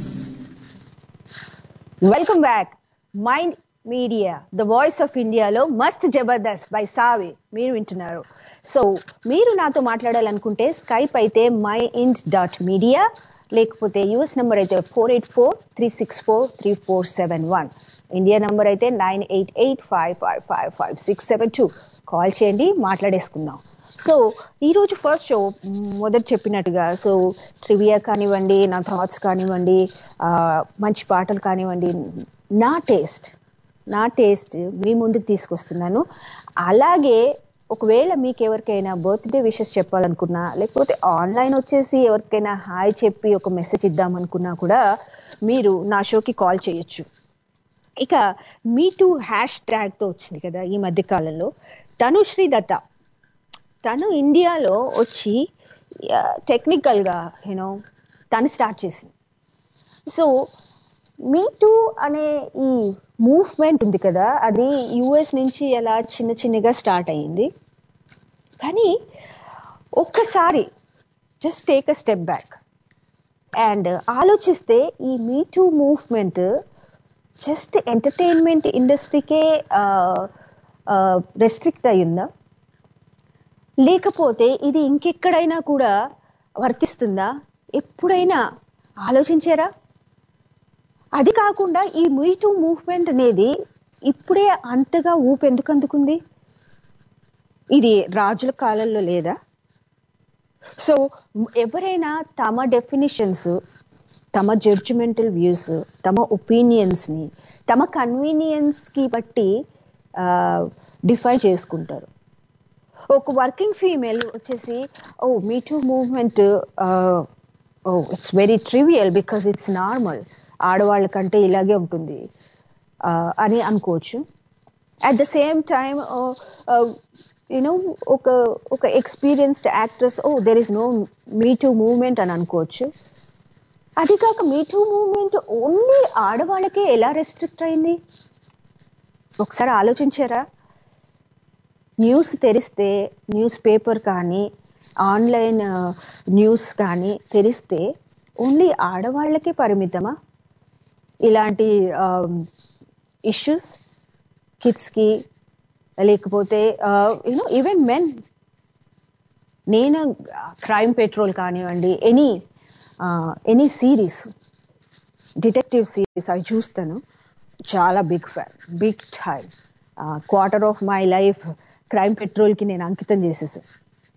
welcome back Mind media the voice of ఇండియాలో Mast Jabardasth by సావి మీరు వింటున్నారు సో మీరు నాతో మాట్లాడాలనుకుంటే స్కైప్ అయితే మై ఇంట్ డాట్ మీడియా లేకపోతే యుఎస్ నెంబర్ అయితే four eight four three six four three four seven one India number అయితే nine eight eight five five five five six seven two call చేయండి మాట్లాడేసుకుందాం సో ఈరోజు ఫస్ట్ షో మొదటి చెప్పినట్టుగా so trivia కానివ్వండి నా థాట్స్ కానివ్వండి ఆ, మంచి పాటలు కానివ్వండి నా టేస్ట్ నా టేస్ట్ మీ ముందుకు తీసుకొస్తున్నాను అలాగే ఒకవేళ మీకు ఎవరికైనా బర్త్డే విషెస్ చెప్పాలనుకున్నా లేకపోతే ఆన్లైన్ వచ్చేసి ఎవరికైనా హాయ్ చెప్పి ఒక మెసేజ్ ఇద్దామనుకున్నా కూడా మీరు నా షోకి కాల్ చేయొచ్చు ఇక మీ టూ హ్యాష్ ట్యాగ్తో వచ్చింది కదా ఈ మధ్య కాలంలో తనుశ్రీ దత్త తను ఇండియాలో వచ్చి టెక్నికల్గా యూనో తను స్టార్ట్ చేసింది సో మీ టూ అనే ఈ మూవ్మెంట్ ఉంది కదా అది యుఎస్ నుంచి అలా చిన్న చిన్నగా స్టార్ట్ అయ్యింది కానీ ఒక్కసారి just take a step back and ఆలోచిస్తే ఈ me too movement just entertainment ఇండస్ట్రీకే రెస్ట్రిక్ట్ అయ్యిందా లేకపోతే ఇది ఇంకెక్కడైనా కూడా వర్తిస్తుందా ఎప్పుడైనా ఆలోచించారా అది కాకుండా ఈ మీ టూ మూవ్మెంట్ అనేది ఇప్పుడే అంతగా ఊపు ఎందుకు అందుకుంది ఇది రాజుల కాలంలో లేదా సో ఎవరైనా తమ డెఫినిషన్స్ తమ జడ్జిమెంటల్ వ్యూస్ తమ ఒపీనియన్స్ని తమ కన్వీనియన్స్కి బట్టి డిఫైన్ చేసుకుంటారు ఒక వర్కింగ్ ఫీమేల్ వచ్చేసి oh me too movement oh it's very trivial because it's normal ఆడవాళ్ళ కంటే ఇలాగే ఉంటుంది ఆ, అని అనుకోవచ్చు at the same time you know ఒక ఒక experienced actress oh there is no me too movement అని అనుకోవచ్చు అది కాక మీ టూ మూవ్మెంట్ ఓన్లీ ఆడవాళ్ళకే ఎలా రెస్ట్రిక్ట్ అయింది ఒకసారి ఆలోచించారా న్యూస్ తెరిస్తే న్యూస్ పేపర్ కానీ ఆన్లైన్ న్యూస్ కానీ తెరిస్తే ఓన్లీ ఆడవాళ్ళకే పరిమితమా ఇలాంటి ఇష్యూస్ కిడ్స్కి లేకపోతే యూనో ఈవెన్ మెన్ నేను క్రైమ్ పెట్రోల్ కానివ్వండి any any series detective series అవి చూస్తాను చాలా big fan big time quarter of my life Crime పెట్రోల్కి నేను అంకితం చేసేసాను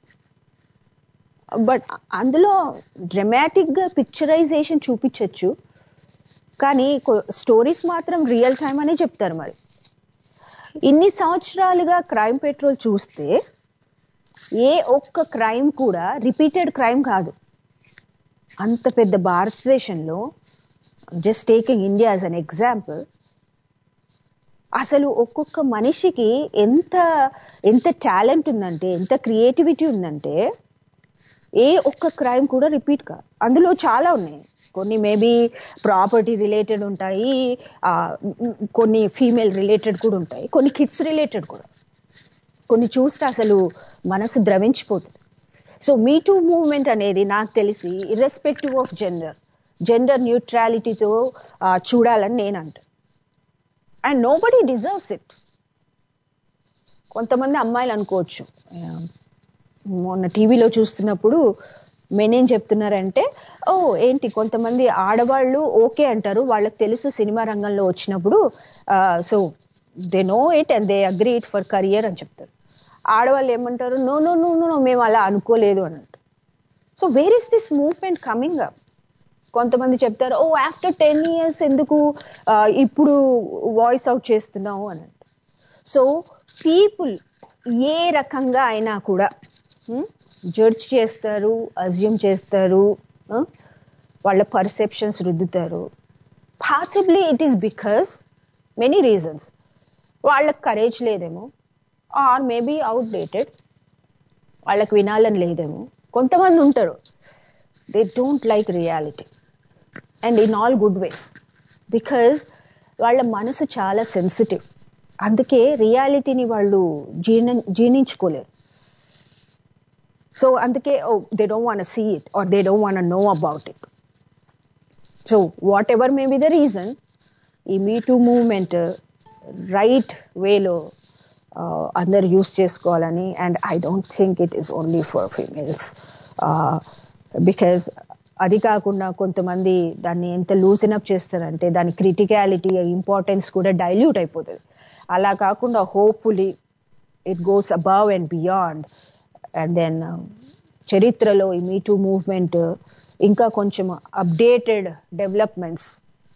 బట్ అందులో డ్రమాటిక్గా పిక్చరైజేషన్ చూపించవచ్చు కానీ స్టోరీస్ మాత్రం రియల్ టైం అనే చెప్తారు మరి ఇన్ని సంవత్సరాలుగా క్రైమ్ పెట్రోల్ చూస్తే ఏ ఒక్క క్రైమ్ కూడా రిపీటెడ్ క్రైమ్ కాదు అంత పెద్ద భారతదేశంలో just taking India as an example అసలు ఒక్కొక్క మనిషికి ఎంత ఎంత టాలెంట్ ఉందంటే ఎంత క్రియేటివిటీ ఉందంటే ఏ ఒక్క క్రైమ్ కూడా రిపీట్ కాదు అందులో చాలా ఉన్నాయి కొన్ని మేబీ ప్రాపర్టీ రిలేటెడ్ ఉంటాయి ఆ, మ్, కొన్ని ఫీమేల్ రిలేటెడ్ కూడా ఉంటాయి కొన్ని కిడ్స్ రిలేటెడ్ కూడా కొన్ని చూస్తే అసలు మనసు ద్రవించిపోతుంది సో మీ టూ మూవ్మెంట్ అనేది నాకు తెలిసి ఇర్రెస్పెక్టివ్ ఆఫ్ జెండర్ జెండర్ న్యూట్రాలిటీతో చూడాలని నేను అంట and nobody deserves it కొంతమంది అమ్మాయిలు అనుకోవచ్చు ఆ, మొన్న టీవీలో చూస్తున్నప్పుడు మెన్ ఏం చెప్తున్నారంటే ఓ ఏంటి కొంతమంది ఆడవాళ్ళు ఓకే అంటారు వాళ్ళకి తెలుసు సినిమా రంగంలో వచ్చినప్పుడు so they know it and they agree it for career అని చెప్తారు ఆడవాళ్ళు ఏమంటారు నో నో నో నో మేము అలా అనుకోలేదు అని అంటారు so where is this movement coming up కొంతమంది చెప్తారు ఓ ఆఫ్టర్ టెన్ ఇయర్స్ ఎందుకు ఆ, ఇప్పుడు వాయిస్ అవుట్ చేస్తున్నావు అని అంటారు సో పీపుల్ ఏ రకంగా అయినా కూడా జడ్జ్ చేస్తారు అజ్యూమ్ చేస్తారు ఆ, వాళ్ళ పర్సెప్షన్స్ రుద్దుతారు possibly it is because many reasons వాళ్ళకి కరేజ్ లేదేమో ఆర్ మేబీ అవుట్ డేటెడ్ వాళ్ళకి వినాలని లేదేమో కొంతమంది ఉంటారు they don't like reality and in all good ways because వాళ్ళ మనసు చాలా సెన్సిటివ్ అందుకే రియాలిటీని వాళ్ళు జీర్ణ జీర్ణించుకోలేరు సో అందుకే they don't want see it or they don't want know about it so whatever may be the reason ఈ మీ టూ మూవ్మెంట్ రైట్ వేలో అందరు యూస్ చేసుకోవాలని and I don't think it is only for females because అది కాకుండా కొంతమంది దాన్ని ఎంత loosen up చేస్తారంటే దాని క్రిటికాలిటీ ఇంపార్టెన్స్ కూడా డైల్యూట్ అయిపోతుంది అలా కాకుండా hopefully it goes above and beyond and then చరిత్రలో ఈ మీ టూ మూవ్మెంట్ ఇంకా కొంచెం updated developments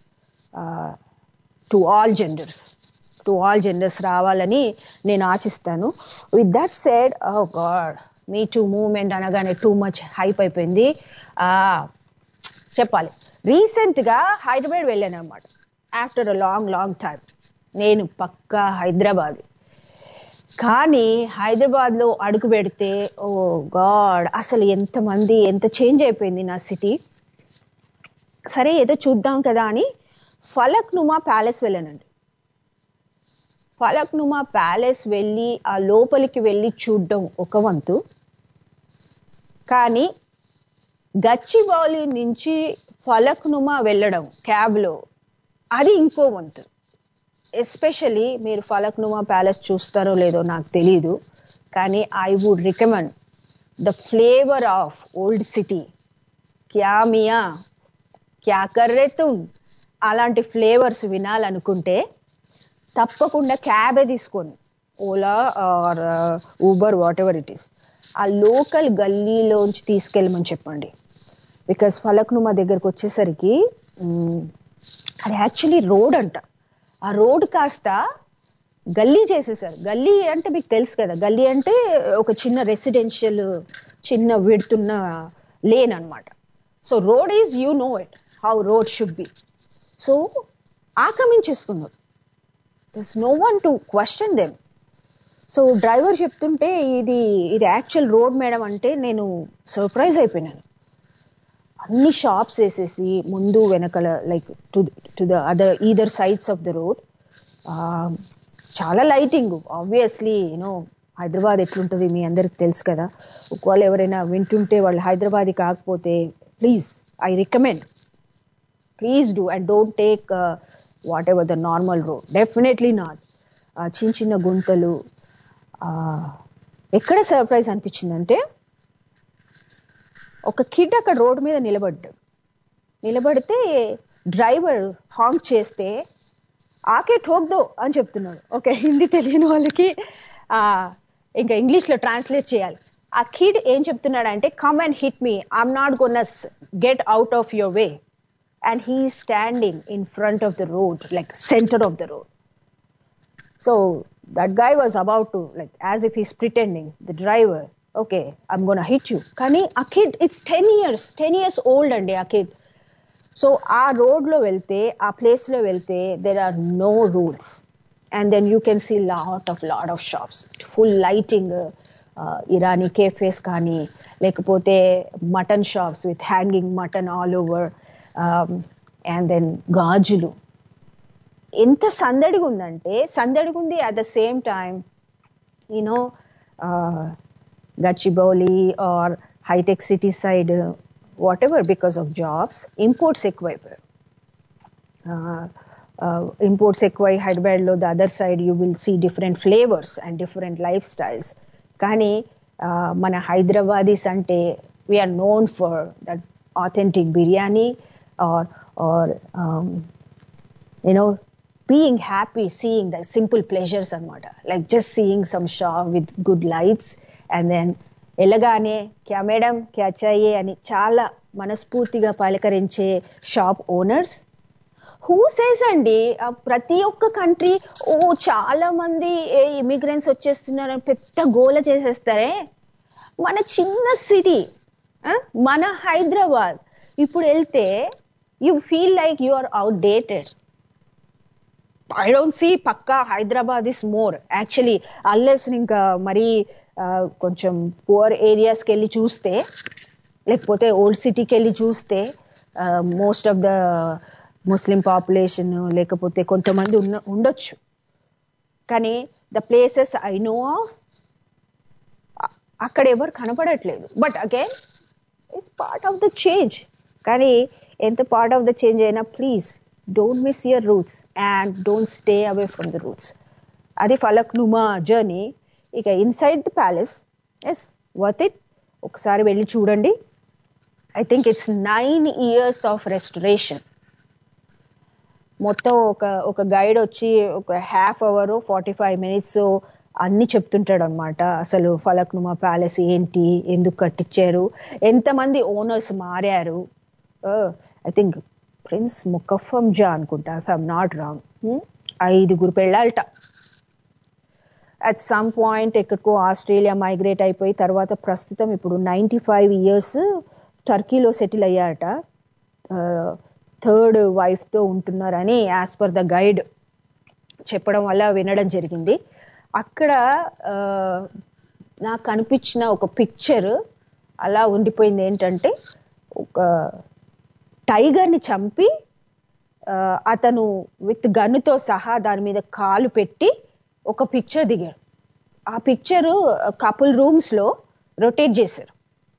to all genders to all genders రావాలని నేను ఆశిస్తాను with that said oh god me too movement అనగానే టూ మచ్ హైప్ అయిపోయింది ఆ, చెప్పాలి రీసెంట్గా హైదరాబాద్ వెళ్ళాను అనమాట after a long long time నేను పక్కా హైదరాబాద్ కానీ హైదరాబాద్ లో అడుగు పెడితే ఓ గాడ్ అసలు ఎంతమంది ఎంత చేంజ్ అయిపోయింది నా సిటీ సరే ఏదో చూద్దాం కదా అని ఫలక్ నుమా ప్యాలెస్ వెళ్ళానండి ఫలక్ నుమా ప్యాలెస్ వెళ్ళి ఆ లోపలికి వెళ్ళి చూడడం ఒక వంతు కానీ గచ్చిబౌలి నుంచి ఫలక్ నుమా వెళ్ళడం క్యాబ్లో అది ఇంకో వంతు ఎస్పెషలీ మీరు ఫలక్ నుమా ప్యాలెస్ చూస్తారో లేదో నాకు తెలీదు కానీ I would recommend the flavour of old city క్యా మియా క్యా కర్రే తుమ్ అలాంటి ఫ్లేవర్స్ వినాలనుకుంటే తప్పకుండా క్యాబే తీసుకోండి Ola or Uber whatever it is ఆ లోకల్ గల్లీలోంచి తీసుకెళ్ళమని చెప్పండి బికాస్ ఫలక్నుమా దగ్గరకు వచ్చేసరికి మ్, అది యాక్చువల్లీ రోడ్ అంట ఆ రోడ్ కాస్త గల్లీ చేసేసారు గల్లీ అంటే మీకు తెలుసు కదా గల్లీ అంటే ఒక చిన్న రెసిడెన్షియల్ చిన్న విడుతున్న లేన్ అన్నమాట so road is you know it how road should be so ఆక్రమించేస్తున్నారు thus no one to question them so driver చెప్తుంటే ఇది ఇది యాక్చువల్ రోడ్ మేడం అంటే నేను సర్ప్రైజ్ అయిపోయినాను అన్ని షాప్స్ వేసేసి ముందు వెనకల like to to the other either sides of the road చాలా లైటింగ్ ఆబ్వియస్లీ యూనో హైదరాబాద్ ఎట్లుంటుంది మీ అందరికి తెలుసు కదా ఒకవేళ ఎవరైనా వింటుంటే వాళ్ళు హైదరాబాద్ కాకపోతే please I recommend please do and don't take whatever the normal road definitely not చిన్న చిన్న గుంతలు uh, ఎక్కడ సర్ప్రైజ్ అనిపించిందంటే ఒక కిడ్ అక్కడ రోడ్డు మీద నిలబడ్డాడు నిలబడితే డ్రైవర్ హాంక్ చేస్తే ఆకే ఠోక్దో అని చెప్తున్నాడు ఓకే హిందీ తెలియని వాళ్ళకి ఆ, ఇంకా ఇంగ్లీష్లో ట్రాన్స్లేట్ చేయాలి ఆ కిడ్ ఏం చెప్తున్నాడంటే come and hit me I'm not gonna get out of your way and he standing in front of the road like centre of the road so that guy was about to like as if he's pretending the driver okay i'm gonna hit you కానీ ఆ kid it's ten years ten years old అండి ఆ kid so ఆ road లో వెళ్తే ఆ place లో వెళ్తే there are no rules and then you can see lot of lot of shops full lighting uh, Irani cafes కానీ లేకపోతే mutton shops with hanging mutton all over and then గాజులు ఎంత సందడిగా ఉందంటే సందడిగా ఉంది at the same time you know Gachibowli or హైటెక్ City side whatever because of jobs imports ఎక్కువైపోయారు ఇంపోర్ట్స్ ఎక్కువై హైదరాబాద్లో the other side you will see different flavours and different lifestyles కానీ మన హైదరాబాదీస్ అంటే we are known for that authentic biryani or or you know being happy seeing the simple pleasures అనమాట like just seeing some shop with good lights and then వెళ్ళగానే క్యా madam క్యా చాయే అని చాలా మనస్ఫూర్తిగా పలకరించే షాప్ ఓనర్స్ హూ సేస్ అండి ప్రతి ఒక్క కంట్రీ ఓ చాలా మంది ఇమిగ్రెంట్స్ వచ్చేస్తున్నారు పెద్ద గోల చేసేస్తారే మన చిన్న సిటీ మన హైదరాబాద్ ఇప్పుడు వెళ్తే you feel like you are outdated I don't see పక్కా Hyderabad is more actually alleys ఇంకా మరీ కొంచెం పువర్ ఏరియాస్కి వెళ్ళి చూస్తే లేకపోతే ఓల్డ్ సిటీకి వెళ్ళి చూస్తే most of the Muslim population లేకపోతే కొంతమంది ఉన్న ఉండొచ్చు కానీ the places I know of అక్కడ ఎవరు కనపడట్లేదు but again it's part of the change కానీ ఎంత పార్ట్ ఆఫ్ ద చేంజ్ అయినా please don't miss your roots and don't stay away from the roots అది ఫలక్ నుమా జర్నీ ఇక inside the palace is worth it ఒకసారి వెళ్ళి చూడండి I think it's nine years of restoration మొత్తం ఒక ఒక guide వచ్చి ఒక half hour forty five minutes అన్ని చెప్తుంటాడు అనమాట అసలు ఫలక్నుమా ప్యాలెస్ ఏంటి ఎందుకు కట్టించారు ఎంతమంది ఓనర్స్ మారారు ఐ థింక్ ప్రిన్స్ ముకఫం జా అనుకుంటా ఇఫ్ ఐఎమ్ నాట్ రాంగ్ ఐదుగురు పెళ్ళాలట అట్ సమ్ పాయింట్ ఎక్కడికో ఆస్ట్రేలియా మైగ్రేట్ అయిపోయి తర్వాత ప్రస్తుతం ఇప్పుడు నైంటీ ఫైవ్ ఇయర్స్ టర్కీలో సెటిల్ అయ్యారట థర్డ్ వైఫ్తో ఉంటున్నారని యాజ్ పర్ ద గైడ్ చెప్పడం వల్ల వినడం జరిగింది అక్కడ నాకు కనిపించిన ఒక పిక్చర్ అలా ఉండిపోయింది ఏంటంటే ఒక టైగర్ని చంపి అతను విత్ గన్నుతో సహా దాని మీద కాలు పెట్టి ఒక పిక్చర్ దిగాడు ఆ పిక్చర్ కపుల్ రూమ్స్ లో రొటేట్ చేశారు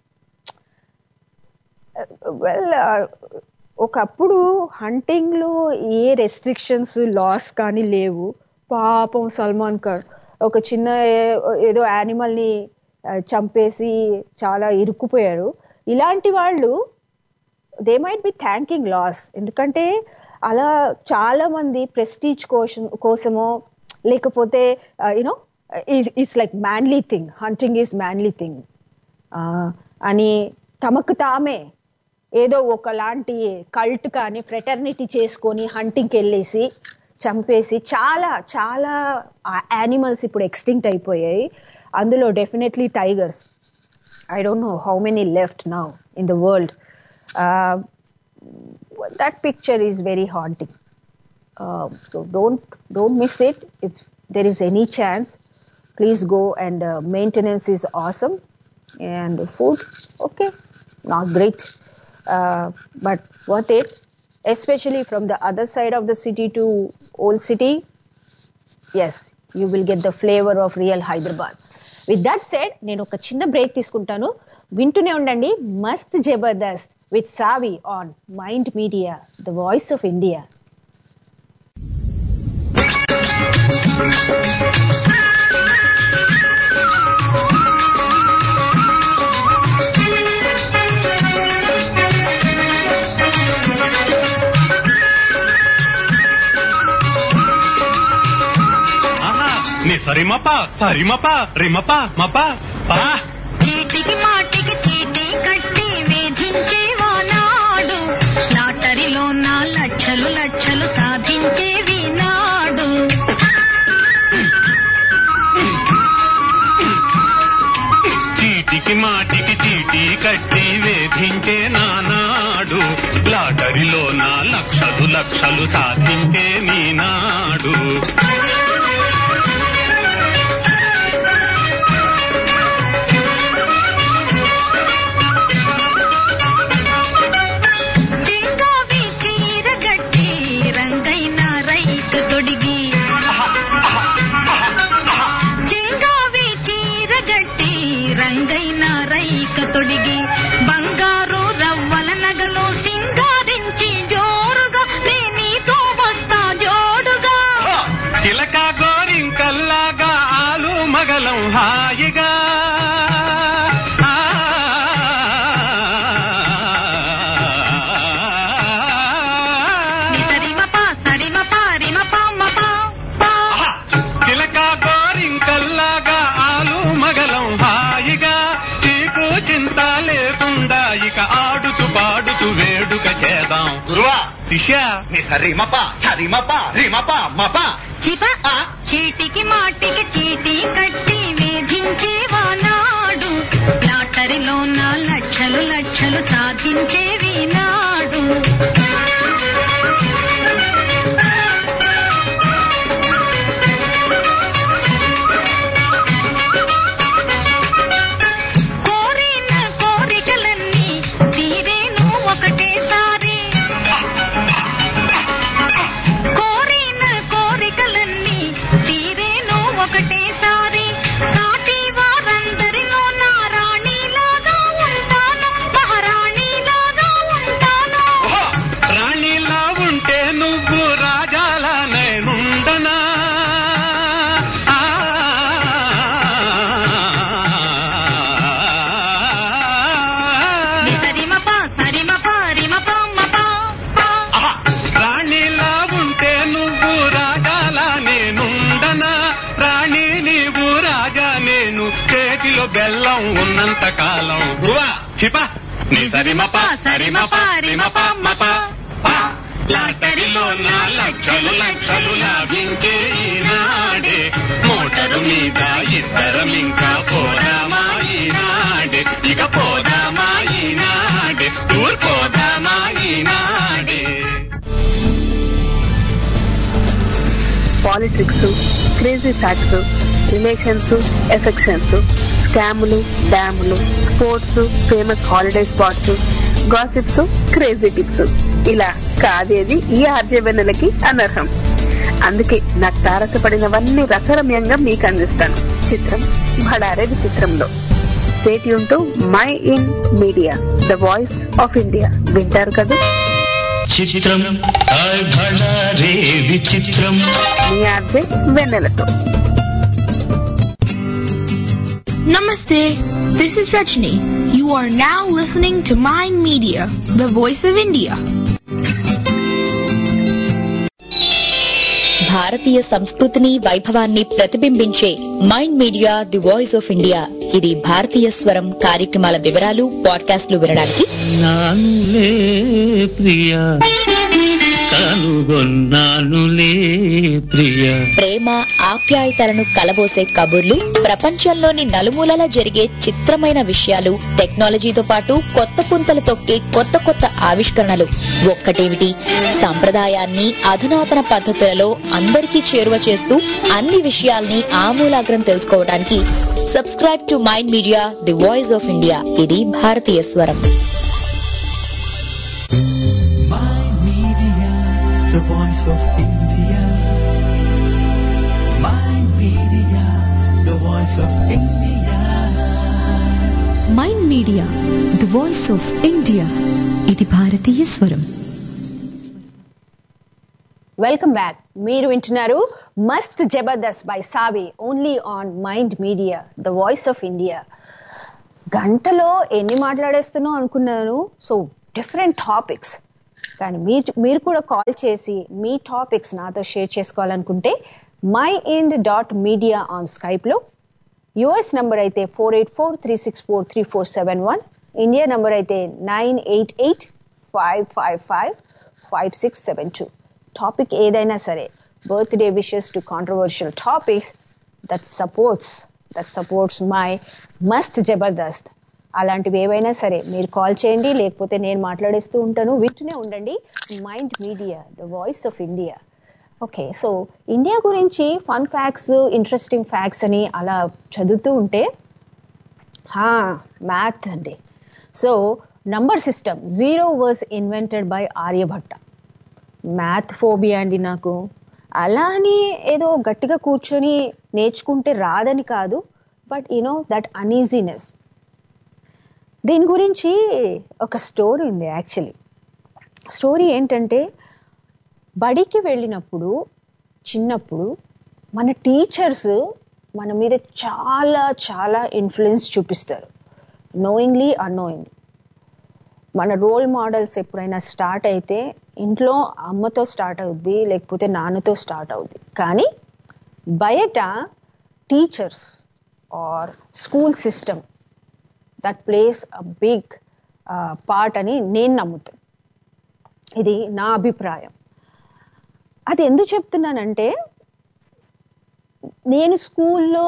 వెల్ ఒకప్పుడు హంటింగ్ లో ఏ రెస్ట్రిక్షన్స్ లాస్ కానీ లేవు పాపం సల్మాన్ ఖాన్ ఒక చిన్న ఏదో యానిమల్ ని చంపేసి చాలా ఇరుక్కుపోయారు ఇలాంటి వాళ్ళు they might be thanking laws ఎందుకంటే అలా చాలా మంది ప్రెస్టీజ్ కోసం కోసమో లేకపోతే you know it's like manly thing hunting is manly thing అని తమకు తామే ఏదో ఒకలాంటి కల్ట్ కానీ ఫ్రెటర్నిటీ చేసుకొని హంటింగ్కి వెళ్ళేసి చంపేసి చాలా చాలా యానిమల్స్ ఇప్పుడు ఎక్స్టింక్ట్ అయిపోయాయి అందులో definitely tigers I don't know how many left now in the world that picture is very haunting. Uh, so don't don't miss it. If there is any chance, please go and uh, maintenance is awesome, and food okay, not great, uh, but worth it. Especially from the other side of the city to old city, yes, you will get the flavor of real Hyderabad. With that said నేను ఒక చిన్న break తీసుకుంటాను వింటూనే ఉండండి మస్త్ Jabardast with Savi on mind media the voice of India ని సరిమప సరిమప రిమప మప పా చీటికి మాటికి చీటీ కట్టి వేధించేవానాడు లాటరీలో నా లక్షలు లక్షలు సాధించేవి నాడు చీటికి మాటికి చీటీ కట్టి వేధించే నానాడు లాటరీలో నా లక్షలు లక్షలు సాధించే నీ నాడు లేకుండా ఇక ఆడుతూ పాడుతూ వేడుక చేద్దాం గురువా శిష్య నీ సరిమప సరిమప రిమప మప చిప చీటికి మాటికి చీటీ కట్టి వేధించేవానాడు లాటరీలోన లక్షలు లక్షలు సాధించేవి నాడు కోరిన కోరికలన్నీ తీరేను ఒకటేసారి కోరిన కోరికలన్నీ తీరేను ఒకటేసారి సాటి వారందరిలో నా రాణిలాగా ఉంటాను మహారాణిలాగా ఉంటాను రాణిలా ఉంటే నువ్వు రాజాలా నేనుండనా ఆ, సరిమప సరిమప రిమప మప రాణిలా ఉంటే నువ్వు రాజాలా నేనుండనా రాణి నీవు రాజా నేను చేతిలో బెల్లం ఉన్నంత కాలం గురువా చిప నీ సరిమప సరిమప రిమప మప ప. లాటరీలో నా లక్షలు లక్షలు లాభించే ఈనాడే మోటరు మీద ఇద్దరం ఇంకా పోదామా ఈనాడే ఇక పోదామా ఈనాడే టూర్ పోదామా ఈనాడే politics crazy facts relations affections స్కాములు డ్యాములు sports famous holiday spots gossips crazy tips ఇలా కాదేది ఈ ఆర్జవెన్నెలకి అనర్హం అందుకే నాకు తారసపడినవన్నీ రసరమ్యంగా మీకు అందిస్తాను చిత్రం భడారే విచిత్రంలో stay tuned to Mind Media the voice of India వింటారు కదా చిత్రం హాయ్ భళా రే విచిత్రం మీ ఆర్జే వెన్నెలతో Namaste. This is Rajni. You are now listening to Mind Media, the voice of India. భారతీయ సంస్కృతిని వైభవాన్ని ప్రతిబింబించే Mind Media the voice of India ఇది భారతీయ స్వరం కార్యక్రమాల వివరాలు పాడ్కాస్ట్లు వినడానికి నానులే ప్రియ కనుగొన్నానులే ప్రియ ప్రేమ ఆప్యాయతలను కలబోసే కబుర్లు ప్రపంచంలోని నలుమూలలా జరిగే చిత్రమైన విషయాలు టెక్నాలజీతో పాటు కొత్త పుంతలు తొక్కే కొత్త కొత్త ఆవిష్కరణలు ఒక్కటేమిటి సంప్రదాయాన్ని అధునాతన పద్ధతులలో అందరికీ చేరువ చేస్తూ అన్ని విషయాల్ని ఆమూలాగ్రం తెలుసుకోవడానికి subscribe to Mind Media the voice of India ఇది భారతీయ స్వరం the voice of India. Mind Media, the voice of India. Mind Media the voice of India ఇది భారతీయ స్వరం వెల్కమ్ బ్యాక్ మీరు వింటున్నారు Mast Jabardasth by Savi only on mind media the voice of India గంటలో ఎన్ని మాట్లాడేస్తున్నావు అనుకున్నాను సో డిఫరెంట్ టాపిక్స్ కానీ మీరు మీరు కూడా కాల్ చేసి మీ టాపిక్స్ నాతో షేర్ చేసుకోవాలనుకుంటే మై ఇండ్ డాట్ మీడియా ఆన్ స్కైప్లో యుఎస్ నంబర్ అయితే four eight four three six four three four seven one India number అయితే nine eight eight five five five five six seven two topic ఏదైనా సరే birthday wishes to controversial topics that supports that supports my మస్త్ జబర్దస్త్ అలాంటివి ఏవైనా సరే మీరు call చేయండి లేకపోతే నేను మాట్లాడేస్తూ ఉంటాను వింటూనే ఉండండి mind media the voice of India okay so India గురించి ఫన్ ఫ్యాక్ట్స్ ఇంట్రెస్టింగ్ ఫ్యాక్ట్స్ అని అలా చదువుతూ ఉంటే మ్యాథ్ అండి so number system zero was invented by Aryabhata math phobia అండి నాకు అలా అని ఏదో గట్టిగా కూర్చొని నేర్చుకుంటే రాదని కాదు బట్ యునో దట్ అనీజీనెస్ దీని గురించి ఒక స్టోరీ ఉంది యాక్చువల్లీ స్టోరీ ఏంటంటే బడికి వెళ్ళినప్పుడు చిన్నప్పుడు మన టీచర్స్ మన మీద చాలా చాలా ఇన్ఫ్లుయెన్స్ చూపిస్తారు నోయింగ్లీ అన్నోయింగ్ మన రోల్ మోడల్స్ ఎప్పుడైనా స్టార్ట్ అయితే ఇంట్లో అమ్మతో స్టార్ట్ అవుద్ది లేకపోతే నాన్నతో స్టార్ట్ అవుద్ది కానీ బయట teachers or school system that place a big part అని నేను నమ్ముతాను ఇది నా అభిప్రాయం అది ఎందుకు చెప్తున్నానంటే నేను స్కూల్లో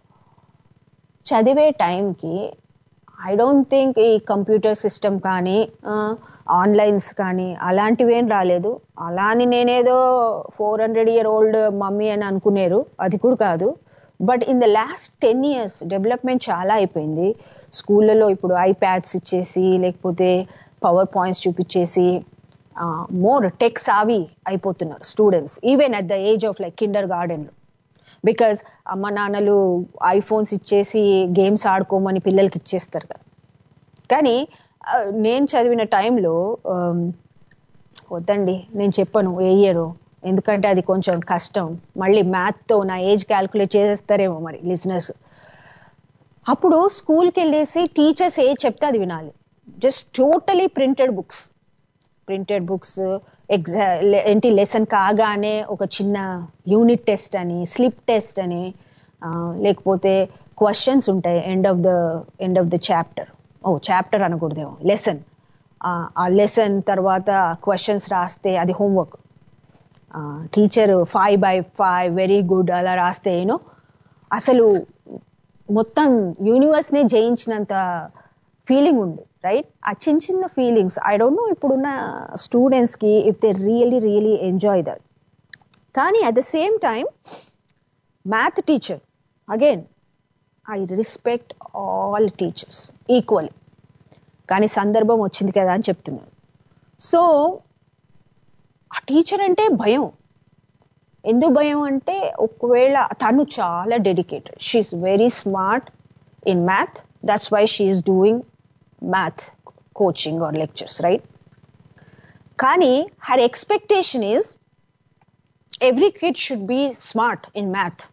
చదివే టైంకి ఐ డోంట్ థింక్ ఈ కంప్యూటర్ సిస్టమ్ కానీ ఆన్లైన్స్ కానీ అలాంటివి ఏం రాలేదు అలా అని నేనేదో four hundred year old mummy అని అనుకునేరు అది కూడా కాదు but in the last ten years development చాలా అయిపోయింది స్కూళ్ళలో ఇప్పుడు ఐప్యాడ్స్ ఇచ్చేసి లేకపోతే పవర్ పాయింట్స్ చూపించేసి మోర్ టెక్ సావి అయిపోతున్నారు students even at the age of like కిండర్ గార్డెన్లో బికాజ్ అమ్మ నాన్నలు ఐఫోన్స్ ఇచ్చేసి గేమ్స్ ఆడుకోమని పిల్లలకి ఇచ్చేస్తారు కదా కానీ ఆ, నేను చదివిన టైంలో వద్దండి నేను చెప్పను ఏ ఇయర్ ఎందుకంటే అది కొంచెం కష్టం మళ్ళీ మ్యాథ్తో నా ఏజ్ క్యాల్కులేట్ చేసేస్తారేమో మరి లిజినెస్ అప్పుడు స్కూల్కి వెళ్ళేసి టీచర్స్ ఏ చెప్తే అది వినాలి just totally printed books printed books exam ఏంటి లెసన్ కాగానే ఒక చిన్న యూనిట్ టెస్ట్ అని స్లిప్ టెస్ట్ అని ఆ, లేకపోతే క్వశ్చన్స్ ఉంటాయి end of the end of the chapter ఓ చాప్టర్ అనకూడదేమో లెసన్ ఆ లెసన్ తర్వాత క్వశ్చన్స్ రాస్తే అది homework teacher five by five very good అలా రాస్తే యూనో అసలు మొత్తం యూనివర్స్నే జయించినంత ఫీలింగ్ ఉంది రైట్ ఆ చిన్న చిన్న ఫీలింగ్స్ ఐ డోంట్ నో ఇప్పుడున్న స్టూడెంట్స్కి if they really really enjoy that కానీ at the same time math teacher again I respect all teachers equal కానీ సందర్భం వచ్చింది కదా అని చెప్తున్నాను సో ఆ టీచర్ అంటే భయం ఎందుకు భయం అంటే ఒకవేళ తను చాలా dedicated she's very smart in math that's why she's doing math coaching or lectures right కానీ her expectation is every kid should be smart in math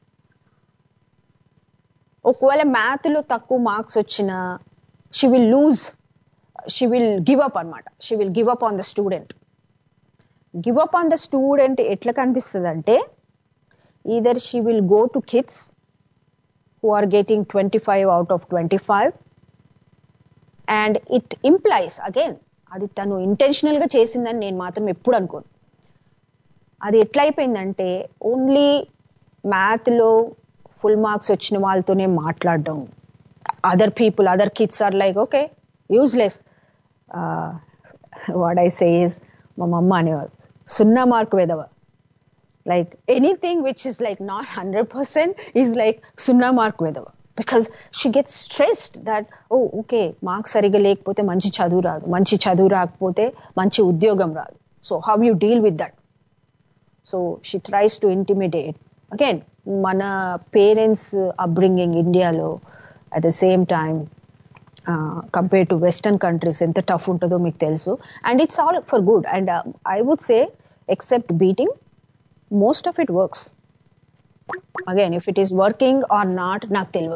ఒకవేళ మ్యాథ్లో తక్కువ మార్క్స్ వచ్చినా she will lose she will give up అనమాట she will give up on the student give up on the student ఎట్లా కనిపిస్తుంది అంటే either she will go to kids who are getting twenty five out of twenty five and it implies again అది తను intentional గా చేసిందని నేను మాత్రం ఎప్పుడు అనుకోను అది ఎట్లా అయిపోయిందంటే ఓన్లీ మ్యాథ్లో ఫుల్ మార్క్స్ వచ్చిన వాళ్ళతోనే మాట్లాడడం other people other kids are like okay useless what I says మా మమ్మ అనేవారు సున్నా మార్క్ వెదవ like anything which is like not hundred percent is like సున్నా మార్క్ వెదవ because she get stressed that oh okay marks సరిగా లేకపోతే మంచి చదువు రాదు మంచి చదువు రాకపోతే మంచి ఉద్యోగం రాదు so how you deal with that so she tries to intimidate again మన పేరెంట్స్ అప్బ్రింగింగ్ ఇండియాలో at the same time compare to western countries ఎంత టఫ్ ఉంటుందో మీకు తెలుసు and it's all for good and I would say except beating most of it works again if it is working or not నాకు తెలియదు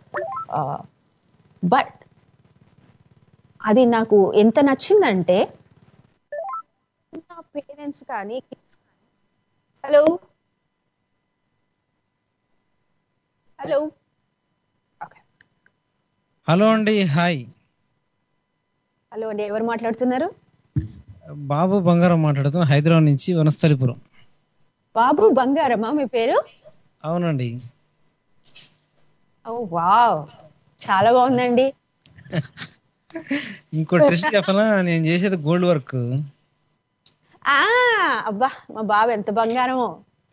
but అది నాకు ఎంత నచ్చిందంటే నా పేరెంట్స్ కానీ హలో హలో హలో అండి హాయ్ హలో అండి ఎవరు మాట్లాడుతున్నారు బాబు బంగారం మాట్లాడుతున్నా హైదరాబాద్ నుంచి వనస్థలిపురం బాబు బంగారమా మీ పేరు అవునండి ఓ వావ్ చాలా బాగుందండి ఇంకో ట్రిస్ట్ చెప్పనా నేను చేసేది గోల్డ్ వర్క్ ఆ అబ్బా మా బాబు ఎంత బంగారమో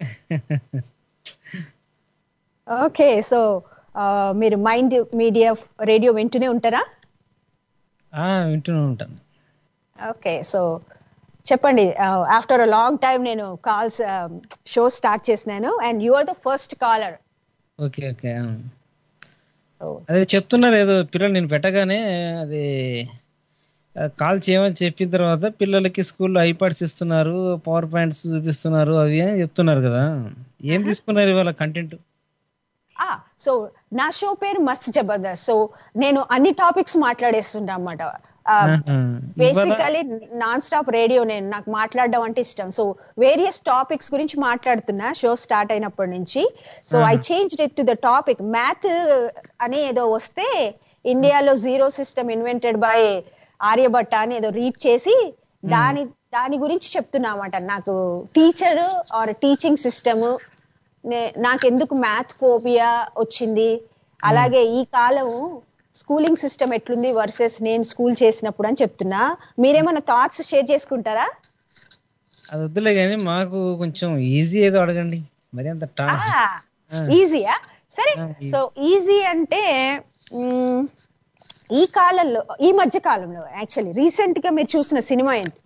ఓకే సో మీరు మైండ్ మీడియా రేడియో వింటూనే ఉంటారా ఆ, వింటూనే ఉంటాను ఓకే సో చెప్పండి ఆఫ్టర్ అ లాంగ్ టైం నేను కాల్స్ షో స్టార్ట్ చేసినాను and you are the first caller okay okay ఆ. అదే చెప్తున్నారు ఏదో పిల్లలు నేను పెట్టగానే అది ఆ, కాల్ చేయమని చెప్పిన తర్వాత పిల్లలకి స్కూల్లో ఐపాడ్స్ ఇస్తున్నారు పవర్ పాయింట్స్ చూపిస్తున్నారు అవి అని చెప్తున్నారు కదా ఏం తీసుకున్నారు ఇవాళ కంటెంట్ సో నా షో పేరు మస్త్ జబర్దస్త్ సో నేను అన్ని టాపిక్స్ మాట్లాడేస్తుంటా అనమాట బేసికలీ నాన్ స్టాప్ రేడియో నేను నాకు మాట్లాడడం అంటే ఇష్టం సో వేరియస్ టాపిక్స్ గురించి మాట్లాడుతున్నా షో స్టార్ట్ అయినప్పటి నుంచి so I change it to the topic math అనే ఏదో వస్తే ఇండియాలో zero system invented by Aryabhata అని ఏదో రీడ్ చేసి దాని దాని గురించి చెప్తున్నామాట నాకు టీచర్ ఆర్ టీచింగ్ సిస్టమ్ నాకెందుకు మ్యాథ్ ఫోబియా వచ్చింది అలాగే ఈ కాలం స్కూలింగ్ సిస్టమ్ ఎట్లుంది వర్సెస్ నేను స్కూల్ చేసినప్పుడు అని చెప్తున్నా మీరేమైనా థాట్స్ షేర్ చేసుకుంటారా అది వద్దులే కానీ మాకు కొంచెం ఈజీ ఏదో అడగండి మరి అంత టా ఆ. ఈజీయా సరే ఆ, easy. సో ఈజీ అంటే మ్, ఈ కాలంలో ఈ మధ్య కాలంలో యాక్చువల్లీ రీసెంట్ గా మీరు చూసిన సినిమా ఏంటి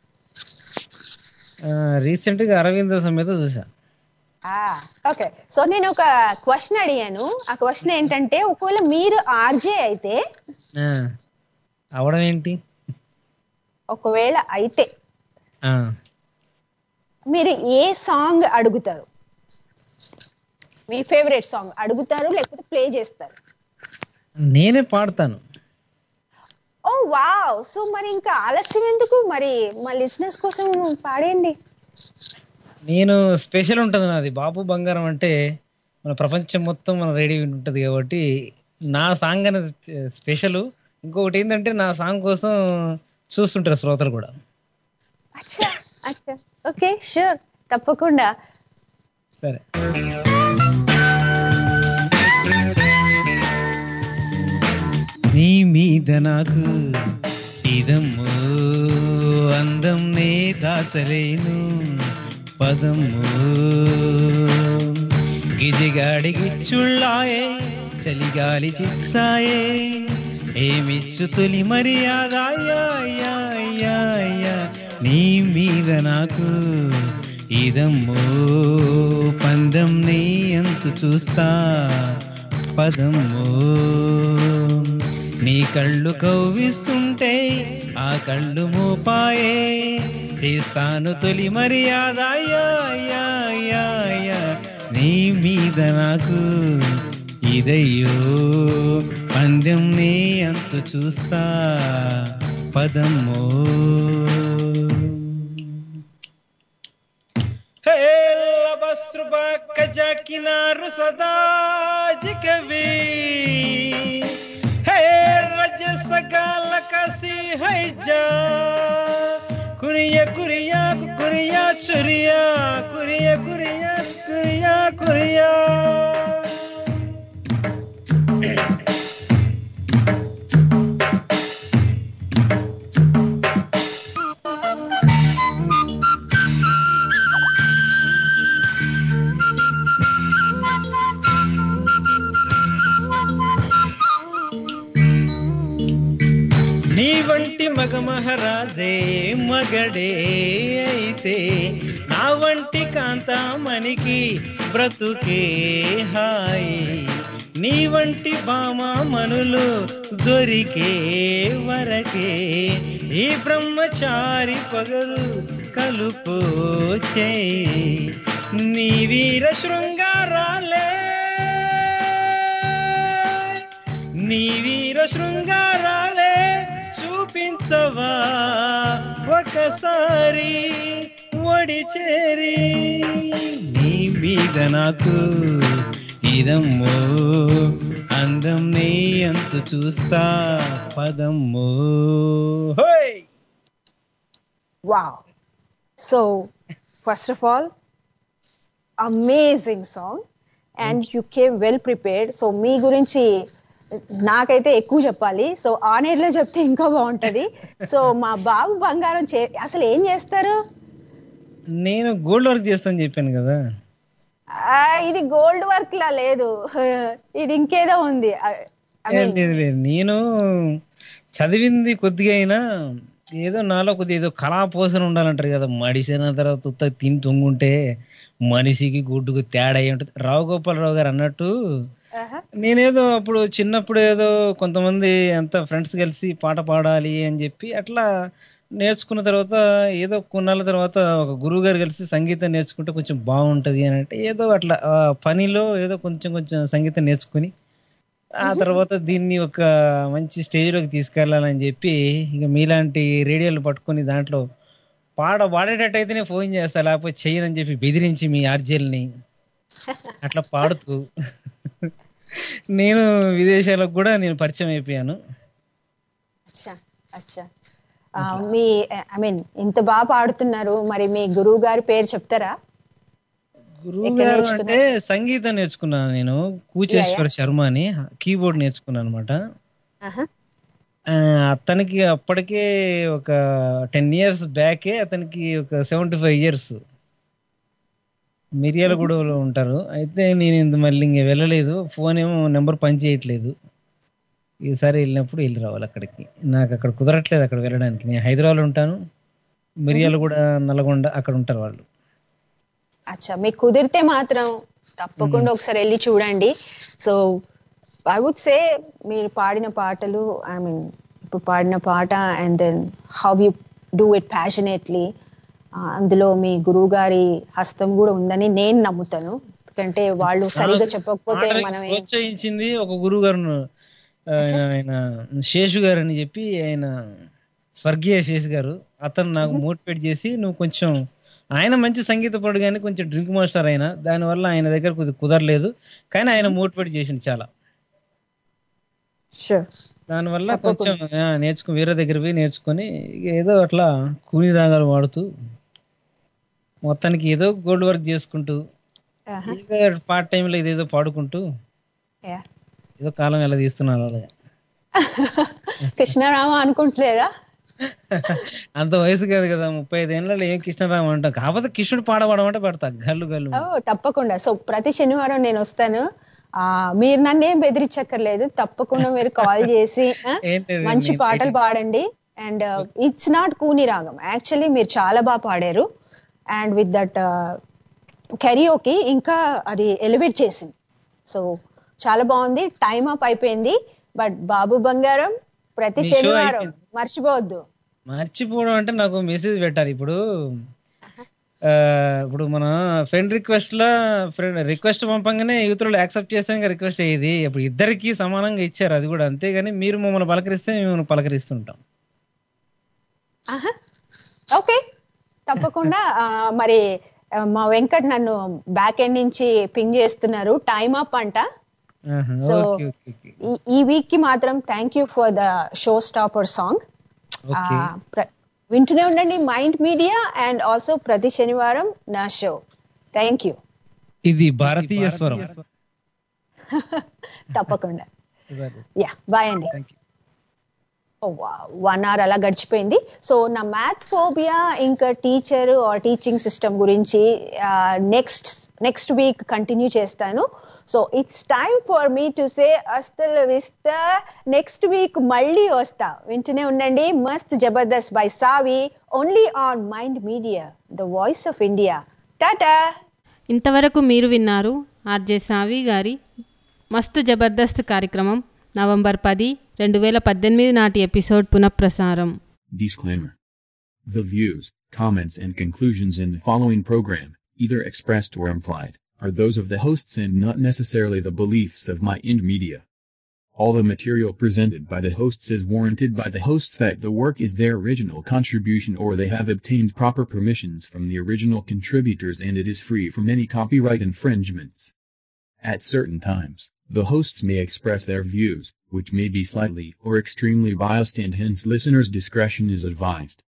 రీసెంట్ గా అరవింద సమేత చూసా ఓకే సో నేను ఒక క్వశ్చన్ అడిగాను ఆ క్వశ్చన్ ఏంటంటే ఒకవేళ మీరు ఆర్జే అయితే ఆ, అవడం ఏంటి ఒకవేళ అయితే ఆ, మీరు ఏ సాంగ్ అడుగుతారు మీ ఫేవరెట్ సాంగ్ అడుగుతారు లేకపోతే ప్లే చేస్తారు నేనే పాడతాను ఓ వావ్ సో మరి ఇంకా ఆలస్యం ఎందుకు మరి మా లిసినర్స్ కోసం పాడేయండి నేను స్పెషల్ ఉంటుంది నాది బాబు బంగారం అంటే మన ప్రపంచం మొత్తం మన రేడియో ఉంటుంది కాబట్టి నా సాంగ్ అనేది స్పెషల్ ఇంకొకటి ఏంటంటే నా సాంగ్ కోసం చూస్తుంటారు శ్రోతలు కూడా అచ్చా అచ్చా ఓకే షూర్ తప్పకుండా సరే నీ మీద నాకు ఇదమ్మో అందం నే దాచలేను పదమ్మో గిజిగాడి గిచ్చుళ్ళాయే చలిగాలి చిచ్చాయే ఏమిచ్చు తొలి మర్యాద యా, యా, యా, యా. నీ మీద నాకు ఇదమ్మో పందం నీ అంతు చూస్తా పదమ్మో నీ కళ్ళు కవ్విస్తుంటే ఆ కళ్ళు మూపాయే చేస్తాను తొలి మర్యాద యా, యా, యా, యా. నీ మీద నాకు ఇదయ్యో పందెం నీ అంతు చూస్తా పదమ్మో కినారు సదా జికవి హే రజ సగాల కసి హై జా కురియా కురియా కురియా చురియా కురియా కురియా కురియా కురియా నీ వంటి మగ మహారాజే మగడే అయితే నా వంటి కాంతామణికి బ్రతుకే హాయి నీ వంటి బామామనులు దొరికే వరకే ఈ బ్రహ్మచారి పగలు కలుపు చేయి నీ వీర శృంగారాలే నీ వీర శృంగారాలే చూపించవా ఒకసారి ఒడి చేరి నీ మీద నాకు ఇదమ్మో అందం నీ అంతు చూస్తా పదమ్మో హోయ్ wow so first of all amazing song and you came well prepared so మీ గురించి నాకైతే ఎక్కువ చెప్పాలి సో ఆన్ ఎయిర్ లో చెప్తే ఇంకా బాగుంటది సో మా బాబు బంగారం చే అసలు ఏం చేస్తారు నేను గోల్డ్ వర్క్ చేస్తాను చెప్పాను కదా ఆ, ఇది గోల్డ్ వర్క్ లా లేదు ఇది ఇంకేదో ఉంది I ఏం mean, లేదు లేదు నేను చదివింది కొద్దిగా అయినా ఏదో నాలో కొద్దిగా ఏదో కళా పోసన ఉండాలంటారు కదా మడిసిన తర్వాత ఉత్త తిని తొంగుంటే మనిషికి గుడ్డుకు తేడా అయి ఉంటుంది రావు గోపాలరావు గారు అన్నట్టు ఆహా. నేనేదో అప్పుడు చిన్నప్పుడు ఏదో కొంతమంది అంత ఫ్రెండ్స్ కలిసి పాట పాడాలి అని చెప్పి అట్లా నేర్చుకున్న తర్వాత ఏదో కొన్నాళ్ళ తర్వాత ఒక గురువు గారు కలిసి సంగీతం నేర్చుకుంటే కొంచెం బాగుంటది అని అంటే ఏదో అట్లా ఆ పనిలో ఏదో కొంచెం కొంచెం సంగీతం నేర్చుకుని ఆ తర్వాత దీన్ని ఒక మంచి స్టేజ్ లోకి తీసుకెళ్లాలని చెప్పి ఇక మీలాంటి రేడియోలు పట్టుకొని దాంట్లో పాడ పాడేటట్టయితేనే ఫోన్ చేస్తా లేకపోతే చెయ్యనని చెప్పి బెదిరించి మీ ఆర్జీల్ని అట్లా పాడుతూ నేను విదేశాలకు కూడా నేను పరిచయం అయిపోయాను అచ్చా అచ్చా ఆ, మీ ఐ మీన్ ఇంత బాగా పాడుతున్నారు మరి మీ గురువు గారి పేరు చెప్తారా గురువు ఎక్కడ గారు నేర్చుకున్నారు? అంటే సంగీతం నేర్చుకున్నాను నేను కూచేశ్వర శర్మ అని కీబోర్డ్ నేర్చుకున్నాను అనమాట ఆహా. అతనికి అప్పటికే ఒక టెన్ ఇయర్స్ బ్యాకే అతనికి ఒక సెవెంటీ ఫైవ్ ఇయర్స్ మిర్యాలగూడలో ఉంటారు అయితే నేను ఇంత మళ్ళీ ఇంక వెళ్ళలేదు ఫోన్ ఏమో నెంబర్ పని చేయట్లేదు ఈసారి వెళ్ళినప్పుడు వెళ్ళి రావాలి అక్కడికి నాకు అక్కడ కుదరట్లేదు అక్కడ వెళ్ళడానికి నేను హైదరాబాద్ ఉంటాను మిర్యాలగూడ నల్గొండ అక్కడ ఉంటారు వాళ్ళు అచ్చా మీకు కుదిరితే మాత్రం తప్పకుండా ఒకసారి వెళ్ళి చూడండి సో ఐ వుడ్ సే మీరు పాడిన పాటలు ఐ మీన్ ఇప్పుడు పాడిన పాట and then how you do it passionately అందులో మీ గురువు గారి హస్తం కూడా ఉందని నేను నమ్ముతాను ఎందుకంటే వాళ్ళు సరిగా చెప్పకపోతే పాటకి మనం ఏం- ప్రోత్సహించింది ఒక గురువు గారు ఆయన ఆయన శేషు గారు అని చెప్పి ఆయన స్వర్గీయ శేషు గారు అతను నాకు మోటివేట్ చేసి నువ్వు కొంచెం ఆయన మంచి సంగీత పడు కానీ కొంచెం డ్రింక్ మాస్టర్ ఆయన దానివల్ల ఆయన దగ్గర కొద్దిగా కుదరలేదు కానీ ఆయన మోటివేట్ చేసింది చాలా Sure. దానివల్ల తప్పకుండా. కొంచెం ఆ, నేర్చుకుని వేరే దగ్గర పోయి నేర్చుకొని ఇక ఏదో అట్లా కూని రాగాలు వాడుతూ మొత్తానికి ఏదో గోల్డ్ వర్క్ చేసుకుంటూ ఆహా. ఏదో పార్ట్ టైంలో ఇదేదో పాడుకుంటూ Yeah. ఏదో కాలం ఎలా తీస్తున్నారు అలాగా కృష్ణారామ అనుకుంటలేదా అంత వయసు కాదు కదా ముప్పై ఐదేళ్ళలో ఏం కృష్ణరామ అంటాం కాకపోతే కృష్ణుడు పాడబడం అంటే పడతా గల్లు గల్లు ఓ తప్పకుండా సో ప్రతి శనివారం నేను వస్తాను ఆ మీరు నన్ను ఏం బెదిరించక్కర్లేదు తప్పకుండా మీరు కాల్ చేసి ఆ, ఏం లేదు, మంచి నేను పాటలు పాడండి అండ్ ఇట్స్ నాట్ కూని రాగం యాక్చువల్లీ మీరు చాలా బాగా పాడారు అండ్ విత్ దట్ కెరియోకి ఇంకా అది ఎలివేట్ చేసింది సో చాలా బాగుంది టైం అప్ అయిపోయింది బట్ బాబు బంగారం ప్రతి మీ show శనివారం అయిపోయింది. మర్చిపోవద్దు మర్చిపోవడం అంటే నాకు మెసేజ్ పెట్టారు ఇప్పుడు ఆ, ఇప్పుడు మన ఫ్రెండ్ రిక్వెస్ట్ లో ఫ్రెండ్ రిక్వెస్ట్ పంపంగానే యువతులు యాక్సెప్ట్ చేసాక రిక్వెస్ట్ అయ్యేది ఇప్పుడు ఇద్దరికి సమానంగా ఇచ్చారు అది కూడా అంతేగాని మీరు మమ్మల్ని పలకరిస్తే మేము పలకరిస్తుంటాం ఓకే తప్పకుండా ఆ, మరి ఆ, మా వెంకట్ నన్ను బ్యాక్ ఎండ్ నుంచి పింగ్ చేస్తున్నారు టైమ్ అప్ అంట ఆహా, సో ఓకే ఓకే ఓకే ఈ- ఈ వీక్ కి మాత్రం thank you for the show stopper song okay వింటూనే ఉండండి మైండ్ మీడియా అండ్ ఆల్సో ప్రతి శనివారం నా షో థ్యాంక్ యూ ఇది భారతీయ స్వరం తప్పకుండా సరే. యా బాయ్ అండి వన్ అవర్ అలా గడిచిపోయింది సో నా మ్యాథ్ ఫోబియా ఇంకా టీచర్ ఆర్ టీచింగ్ సిస్టమ్ గురించి నెక్స్ట్ నెక్స్ట్ వీక్ కంటిన్యూ చేస్తాను so it's time for me to say అస్తల్ విస్తా నెక్స్ట్ వీక్ మళ్ళీ వస్తా వింటూనే ఉండండి మస్త్ Jabardasth by Savi only on mind media the voice of India ta ta ఇంతవరకు మీరు విన్నారు ఆర్జే సావి గారి మస్తు జబర్దస్త్ కార్యక్రమం నవంబర్ పది రెండు వేల పద్దెనిమిది నాటి ఎపిసోడ్ పునఃప్రసారం Disclaimer. The views, comments and conclusions in the following program, either expressed or implied, are those of the hosts and not necessarily the beliefs of Mind Media. All the material presented by the hosts is warranted by the hosts that the work is their original contribution or they have obtained proper permissions from the original contributors and it is free from any copyright infringements. At certain times, the hosts may express their views, which may be slightly or extremely biased and hence listeners' discretion is advised.